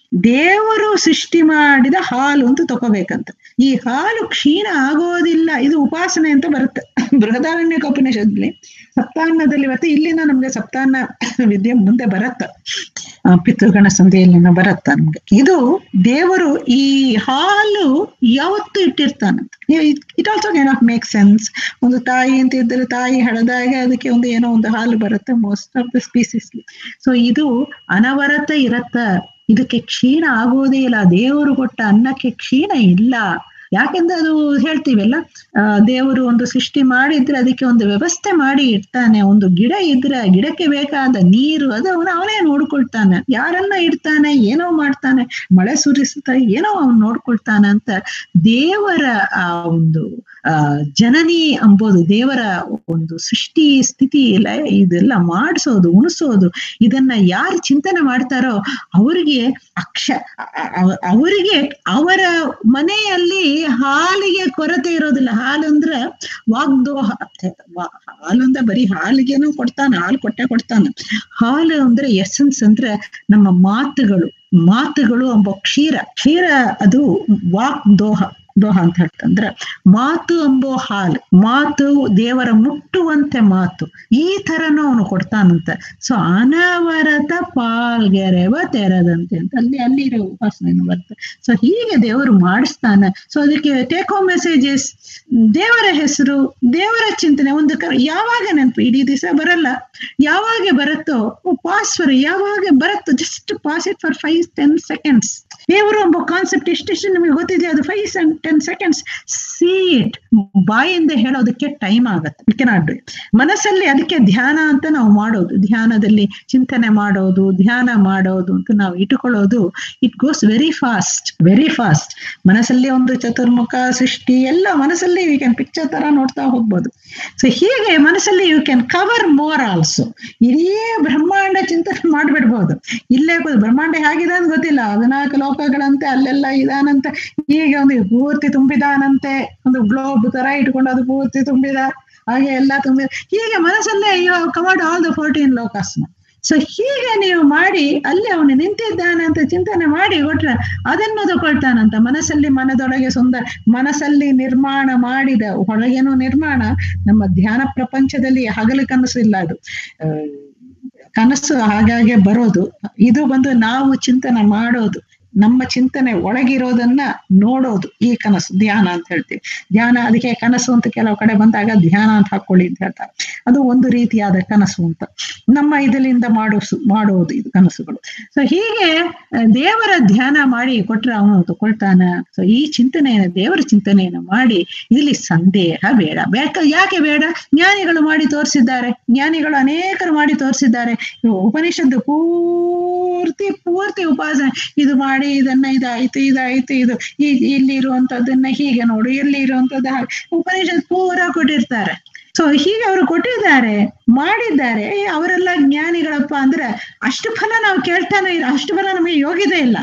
ದೇವರು ಸೃಷ್ಟಿ ಮಾಡಿದ ಹಾಲು ಅಂತ ತಗೋಬೇಕಂತ ಈ ಹಾಲು ಕ್ಷೀಣ ಆಗೋದಿಲ್ಲ ಇದು ಉಪಾಸನೆ ಅಂತ ಬರುತ್ತೆ ಬೃಹದಾರಣ್ಯ ಉಪನಿಷತ್ಲಿ ಸಪ್ತಾನ್ನದಲ್ಲಿ ಬರುತ್ತೆ ಇಲ್ಲಿನ ನಮ್ಗೆ ಸಪ್ತಾನ್ನ ವಿದ್ಯೆ ಮುಂದೆ ಬರತ್ತ ಆ, ಪಿತೃಗಣ ಸಂಧಿಯಲ್ಲಿ ಬರತ್ತ ನಮ್ಗೆ ಇದು ದೇವರು ಈ ಹಾಲು ಯಾವತ್ತು ಇಟ್ಟಿರ್ತಾನಂತ it also can of make sense ಒಂದು ತಾಯಿ ಅಂತ ಇದ್ದರೆ ತಾಯಿ ಹಳದಾಗ ಅದಕ್ಕೆ ಒಂದು ಏನೋ ಒಂದು ಹಾಲು ಬರುತ್ತೆ ಮೋಸ್ಟ್ ಆಫ್ ದ ಸ್ಪೀಸೀಸ್ಲಿ ಸೊ ಇದು ಅನವರತ ಇರತ್ತ ಇದಕ್ಕೆ ಕ್ಷೀಣ ಆಗೋದೇ ಇಲ್ಲ ದೇವರು ಕೊಟ್ಟ ಅನ್ನಕ್ಕೆ ಕ್ಷೀಣ ಇಲ್ಲ ಯಾಕೆಂದ್ರೆ ಅದು ಹೇಳ್ತೀವಲ್ಲ ಆ, ದೇವರು ಒಂದು ಸೃಷ್ಟಿ ಮಾಡಿದ್ರೆ ಅದಕ್ಕೆ ಒಂದು ವ್ಯವಸ್ಥೆ ಮಾಡಿ ಇಡ್ತಾನೆ ಒಂದು ಗಿಡ ಇದ್ರೆ ಆ ಗಿಡಕ್ಕೆ ಬೇಕಾದ ನೀರು ಅದು ಅವನ ಅವನೇ ನೋಡ್ಕೊಳ್ತಾನೆ ಯಾರನ್ನ ಇಡ್ತಾನೆ ಏನೋ ಮಾಡ್ತಾನೆ ಮಳೆ ಸುರಿಸ್ತಾ ಏನೋ ಅವನು ನೋಡ್ಕೊಳ್ತಾನೆ ಅಂತ ದೇವರ ಆ ಒಂದು ಆ ಜನನಿ ಅಂಬೋದು ದೇವರ ಒಂದು ಸೃಷ್ಟಿ ಸ್ಥಿತಿ ಇಲ್ಲ ಇದೆಲ್ಲ ಮಾಡಿಸೋದು ಉಣಿಸೋದು ಇದನ್ನ ಯಾರು ಚಿಂತನೆ ಮಾಡ್ತಾರೋ ಅವರಿಗೆ ಅಕ್ಷ ಅ- ಅ- ಅವರಿಗೆ ಅವರ ಮನೆಯಲ್ಲಿ ಹಾಲಿಗೆ ಕೊರತೆ ಇರೋದಿಲ್ಲ ಹಾಲು ಅಂದ್ರೆ ವಾಗ್ದೋಹ ವಾ- ಹಾಲು ಅಂದ್ರೆ ಬರೀ ಹಾಲಿಗೆನೂ ಕೊಡ್ತಾನೆ ಹಾಲು ಕೊಟ್ಟೆ ಕೊಡ್ತಾನೆ ಹಾಲು ಅಂದ್ರೆ ಎಸೆನ್ಸ್ ಅಂದ್ರೆ ನಮ್ಮ ಮಾತುಗಳು ಮಾತುಗಳು ಎಂಬ ಕ್ಷೀರ ಕ್ಷೀರ ಅದು ವಾಕ್ ದೋಹ ದೋಹ ಅಂತ ಹೇಳ್ತಂದ್ರೆ ಮಾತು ಎಂಬೋ ಹಾಲು ಮಾತು ದೇವರ ಮುಟ್ಟುವಂತೆ ಮಾತು ಈ ತರನು ಅವನು ಕೊಡ್ತಾನಂತೆ ಸೊ ಅನವರತ ಪಾಲ್ಗೆರೆವ ತೆರದಂತೆ ಅಂತ ಅಲ್ಲಿ ಅಲ್ಲಿ ಇರೋ ಉಪಾಸನೆ ಬರುತ್ತೆ ಸೊ ಹೀಗೆ ದೇವರು ಮಾಡಿಸ್ತಾನೆ ಸೊ ಅದಕ್ಕೆ ಟೇಕ್ ಹೋಮ್ ಮೆಸೇಜಸ್ ದೇವರ ಹೆಸರು ದೇವರ ಚಿಂತನೆ ಒಂದು ಕ ಯಾವಾಗ ನೆನಪು ಇಡೀ ದಿವಸ ಬರಲ್ಲ ಯಾವಾಗ ಬರುತ್ತೋ ಪಾಸ್ವರ್ ಯಾವಾಗ ಬರುತ್ತೋ just pass it for five ten seconds ದೇವರು ಎಂಬ ಕಾನ್ಸೆಪ್ಟ್ ಎಷ್ಟೆಷ್ಟು ನಿಮಗೆ ಗೊತ್ತಿದೆ ಅದು five ten seconds see it ಬಾಯಿಂದ ಹೇಳೋದಕ್ಕೆ ಟೈಮ್ ಆಗತ್ತೆ ಯು ಕೆನಾಟ್ ಡು ಇಟ್ ಮನಸ್ಸಲ್ಲಿ ಅದಕ್ಕೆ ಧ್ಯಾನ ಅಂತ ನಾವು ಮಾಡೋದು ಧ್ಯಾನದಲ್ಲಿ ಚಿಂತನೆ ಮಾಡೋದು ಧ್ಯಾನ ಮಾಡೋದು ಅಂತ ನಾವು ಇಟ್ಟುಕೊಳ್ಳೋದು it goes very fast very fast ಮನಸ್ಸಲ್ಲಿ ಒಂದು ಚತುರ್ಮುಖ ಸೃಷ್ಟಿ ಎಲ್ಲ ಮನಸ್ಸಲ್ಲಿ ವಿ ಕ್ಯಾನ್ ಪಿಕ್ಚರ್ ತರ ನೋಡ್ತಾ ಹೋಗ್ಬೋದು ಸೊ ಹೀಗೆ ಮನಸ್ಸಲ್ಲಿ you can cover more also ಇಡೀ ಬ್ರಹ್ಮಾಂಡ ಚಿಂತನೆ ಮಾಡ್ಬಿಡ್ಬೋದು ಇಲ್ಲೇ ಕೂತು ಬ್ರಹ್ಮಾಂಡ ಹೇಗಿದೆ ಅಂತ ಗೊತ್ತಿಲ್ಲ ಹದಿನಾಲ್ಕು ಲೋಕಗಳಂತೆ ಅಲ್ಲೆಲ್ಲ ಇದಾನಂತೆ ಹೀಗೆ ಒಂದು ಪೂರ್ತಿ ತುಂಬಿದಾನಂತೆ ಒಂದು ಗ್ಲೋಬ್ ತರ ಇಟ್ಕೊಂಡು ಅದು ಪೂರ್ತಿ ತುಂಬಿದ ಹಾಗೆ ಎಲ್ಲ ತುಂಬಿದ ಹೀಗೆ ಮನಸ್ಸಲ್ಲೇ you covered all the fourteen ಲೋಕಸ್ನ ಸೊ ಹೀಗೆ ನೀವು ಮಾಡಿ ಅಲ್ಲಿ ಅವನು ನಿಂತಿದ್ದಾನೆ ಅಂತ ಚಿಂತನೆ ಮಾಡಿ ಕೊಟ್ರೆ ಅದನ್ನು ತಗೊಳ್ತಾನಂತ ಮನಸ್ಸಲ್ಲಿ ಮನದೊಳಗೆ ಸುಂದರ ಮನಸ್ಸಲ್ಲಿ ನಿರ್ಮಾಣ ಮಾಡಿದ ಹೊರಗೇನೋ ನಿರ್ಮಾಣ ನಮ್ಮ ಧ್ಯಾನ ಪ್ರಪಂಚದಲ್ಲಿ ಹಗಲು ಕನಸು ಇಲ್ಲ ಅದು ಆ, ಕನಸು ಹಾಗಾಗಿ ಬರೋದು ಇದು ಬಂದು ನಾವು ಚಿಂತನೆ ಮಾಡೋದು ನಮ್ಮ ಚಿಂತನೆ ಒಳಗಿರೋದನ್ನ ನೋಡೋದು ಈ ಕನಸು ಧ್ಯಾನ ಅಂತ ಹೇಳ್ತೀವಿ ಧ್ಯಾನ ಅದಕ್ಕೆ ಕನಸು ಅಂತ ಕೆಲವು ಕಡೆ ಬಂದಾಗ ಧ್ಯಾನ ಅಂತ ಹಾಕೊಳ್ಳಿ ಅಂತ ಹೇಳ್ತಾರೆ ಅದು ಒಂದು ರೀತಿಯಾದ ಕನಸು ಅಂತ ನಮ್ಮ ಇದರಿಂದ ಮಾಡೋ ಮಾಡೋದು ಇದು ಕನಸುಗಳು ಸೊ ಹೀಗೆ ಆ, ದೇವರ ಧ್ಯಾನ ಮಾಡಿ ಕೊಟ್ರೆ ಅವನು ತಗೊಳ್ತಾನ ಸೊ ಈ ಚಿಂತನೆಯನ್ನು ದೇವರ ಚಿಂತನೆಯನ್ನು ಮಾಡಿ ಇಲ್ಲಿ ಸಂದೇಹ ಬೇಡ ಬೇಕ ಯಾಕೆ ಬೇಡ ಜ್ಞಾನಿಗಳು ಮಾಡಿ ತೋರಿಸಿದ್ದಾರೆ ಜ್ಞಾನಿಗಳು ಅನೇಕರು ಮಾಡಿ ತೋರಿಸಿದ್ದಾರೆ ಇವು ಉಪನಿಷತ್ತು ಪೂರ್ತಿ ಪೂರ್ತಿ ಉಪಾಸನೆ ಇದು ಮಾಡಿ ಇದನ್ನ ಇದಾಯ್ತು ಇದಾಯ್ತು ಇದು ಈ ಇಲ್ಲಿ ಇರುವಂತದ್ದನ್ನ ಹೀಗೆ ನೋಡು ಇಲ್ಲಿ ಇರುವಂತದ್ದು ಹಾಗೆ ಉಪನಿಷತ್ ಪೂರ ಕೊಟ್ಟಿರ್ತಾರೆ ಸೊ ಹೀಗೆ ಅವರು ಕೊಟ್ಟಿದ್ದಾರೆ ಮಾಡಿದ್ದಾರೆ ಏ, ಅವರೆಲ್ಲ ಜ್ಞಾನಿಗಳಪ್ಪ ಅಂದ್ರೆ ಅಷ್ಟು ಫಲ ನಾವು ಕೇಳ್ತಾನೆ ಇಲ್ಲ ಅಷ್ಟು ಫಲ ನಮಗೆ ಯೋಗ್ಯತೆ ಇಲ್ಲ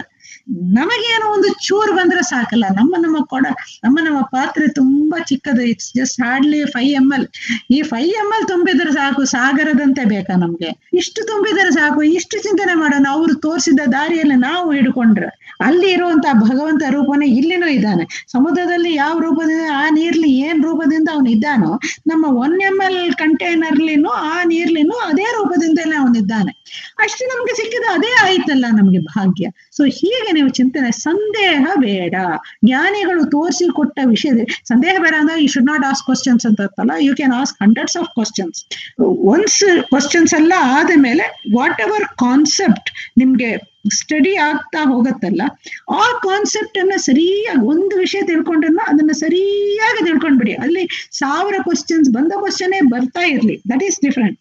ನಮಗೇನೋ ಒಂದು ಚೂರು ಬಂದ್ರೆ ಸಾಕಲ್ಲ ನಮ್ಮ ನಮ್ಮ ಕೊಡ ನಮ್ಮ ನಮ್ಮ ಪಾತ್ರೆ ತುಂಬಾ ಚಿಕ್ಕದು it's just hardly five M L ಈ ಫೈವ್ ಎಮ್ ಎಲ್ ತುಂಬಿದ್ರೆ ಸಾಕು ಸಾಗರದಂತೆ ಬೇಕಾ ನಮ್ಗೆ ಇಷ್ಟು ತುಂಬಿದರೆ ಸಾಕು ಇಷ್ಟು ಚಿಂತನೆ ಮಾಡೋಣ ಅವ್ರು ತೋರಿಸಿದ ದಾರಿಯಲ್ಲಿ ನಾವು ಹಿಡ್ಕೊಂಡ್ರೆ ಅಲ್ಲಿ ಇರುವಂತ ಭಗವಂತ ರೂಪನೇ ಇಲ್ಲಿನೂ ಇದ್ದಾನೆ ಸಮುದ್ರದಲ್ಲಿ ಯಾವ ರೂಪದಿಂದ ಆ ನೀರ್ಲಿ ಏನ್ ರೂಪದಿಂದ ಅವನು ಇದ್ದಾನೋ ನಮ್ಮ ಒನ್ ಎಮ್ ಎಲ್ ಕಂಟೈನರ್ಲಿನೂ ಆ ನೀರ್ಲಿನೂ ಅದೇ ರೂಪದಿಂದಲೇ ಅವನಿದ್ದಾನೆ ಅಷ್ಟು ನಮ್ಗೆ ಸಿಕ್ಕಿದ ಅದೇ ಆಯ್ತಲ್ಲ ನಮ್ಗೆ ಭಾಗ್ಯ ಸೊ ಹೀಗೆ ನೀವು ಚಿಂತನೆ ಸಂದೇಹ ಬೇಡ ಜ್ಞಾನಿಗಳು ತೋರಿಸಿಕೊಟ್ಟ ವಿಷಯದಲ್ಲಿ ಸಂದೇಹ ಬೇಡ ಅಂದ್ರೆ you should not ask questions ಅಂತ ಇರ್ತಲ್ಲ you can ask hundreds of questions once questions ಎಲ್ಲ ಆದ ಮೇಲೆ ವಾಟ್ ಎವರ್ ಕಾನ್ಸೆಪ್ಟ್ ನಿಮ್ಗೆ ಸ್ಟಡಿ ಆಗ್ತಾ ಹೋಗತ್ತಲ್ಲ ಆ ಕಾನ್ಸೆಪ್ಟ್ ಅನ್ನ ಸರಿಯಾಗಿ ಒಂದು ವಿಷಯ ತಿಳ್ಕೊಂಡ್ರೆ ಅದನ್ನ ಸರಿಯಾಗಿ ತಿಳ್ಕೊಂಡ್ಬಿಡಿ ಅಲ್ಲಿ ಸಾವಿರ ಕ್ವಶನ್ಸ್ ಬಂದ ಕ್ವಶನೇ ಬರ್ತಾ ಇರ್ಲಿ ದಟ್ ಈಸ್ ಡಿಫ್ರೆಂಟ್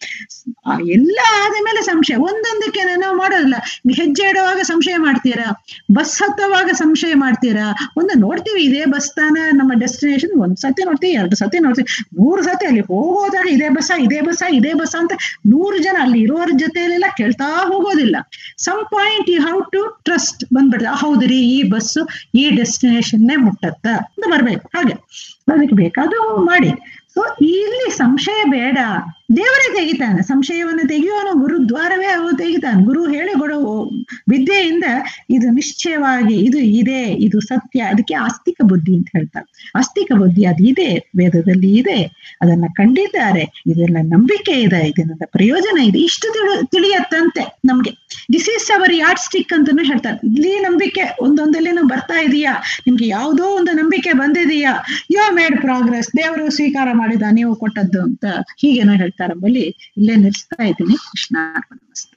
ಎಲ್ಲ ಆದ ಮೇಲೆ ಸಂಶಯ ಒಂದೊಂದಕ್ಕೆ ನಾವು ಮಾಡೋದಿಲ್ಲ ಹೆಜ್ಜೆ ಇಡುವಾಗ ಸಂಶಯ ಮಾಡ್ತೀರಾ ಬಸ್ ಹತ್ತುವಾಗ ಸಂಶಯ ಮಾಡ್ತೀರಾ ಒಂದು ನೋಡ್ತೀವಿ ಇದೇ ಬಸ್ ತಾನ ನಮ್ಮ ಡೆಸ್ಟಿನೇಷನ್ ಒಂದ್ ಸತಿ ನೋಡ್ತೀವಿ ಎರಡು ಸತಿ ನೋಡ್ತೀವಿ ಮೂರು ಸತಿ ಅಲ್ಲಿ ಹೋಗೋದಾಗ ಇದೇ ಬಸ್ಸ ಇದೇ ಬಸ್ಸ ಇದೇ ಬಸ್ಸ ಅಂತ ನೂರು ಜನ ಅಲ್ಲಿ ಇರೋರ ಜೊತೆಯಲ್ಲೆಲ್ಲ ಕೇಳ್ತಾ ಹೋಗೋದಿಲ್ಲ some point you how to trust ಬಂದ್ಬಿಡ್ತದೆ ಹೌದ್ರಿ ಈ ಬಸ್ಸು ಈ ಡೆಸ್ಟಿನೇಷನ್ನೇ ಮುಟ್ಟತ್ತ ಅಂತ ಬರ್ಬೇಕು ಹಾಗೆ ಅದಕ್ಕೆ ಬೇಕಾದ ಮಾಡಿ ಸೊ ಇಲ್ಲಿ ಸಂಶಯ ಬೇಡ ದೇವರೇ ತೆಗಿತಾನೆ ಸಂಶಯವನ್ನು ತೆಗೆಯುವನು ಗುರು ದ್ವಾರವೇ ಅವು ತೆಗಿತಾನೆ ಗುರು ಹೇಳಿ ಕೊಡೋ ವಿದ್ಯೆಯಿಂದ ಇದು ನಿಶ್ಚಯವಾಗಿ ಇದು ಇದೆ ಇದು ಸತ್ಯ ಅದಕ್ಕೆ ಆಸ್ತಿಕ ಬುದ್ಧಿ ಅಂತ ಹೇಳ್ತಾರೆ ಆಸ್ತಿಕ ಬುದ್ಧಿ ಅದು ಇದೆ ವೇದದಲ್ಲಿ ಇದೆ ಅದನ್ನ ಕಂಡಿದ್ದಾರೆ ಇದೆಲ್ಲ ನಂಬಿಕೆ ಇದೆ ಇದರಿಂದ ಪ್ರಯೋಜನ ಇದೆ ಇಷ್ಟು ತಿಳಿ ತಿಳಿಯತ್ತಂತೆ ನಮ್ಗೆ this is our yardstick ಅಂತಾನು ಹೇಳ್ತಾರೆ ಇಲ್ಲಿ ನಂಬಿಕೆ ಒಂದೊಂದಲ್ಲೇನೋ ಬರ್ತಾ ಇದೆಯಾ ನಿಮ್ಗೆ ಯಾವುದೋ ಒಂದು ನಂಬಿಕೆ ಬಂದಿದೆಯಾ ಯೋ ಮೇಡ್ ಪ್ರೋಗ್ರೆಸ್ ದೇವರು ಸ್ವೀಕಾರ ಮಾಡಿದ ನೀವು ಕೊಟ್ಟದ್ದು ಅಂತ ಹೀಗೇನೋ ಹೇಳ್ತಾರೆ ಬಲಿ ಇಲ್ಲೇ ನಿಲ್ಲಿಸ್ತಾ ಇದ್ದೀನಿ ಕೃಷ್ಣ ಅರ್ಪಣ ಮಸ್ತು.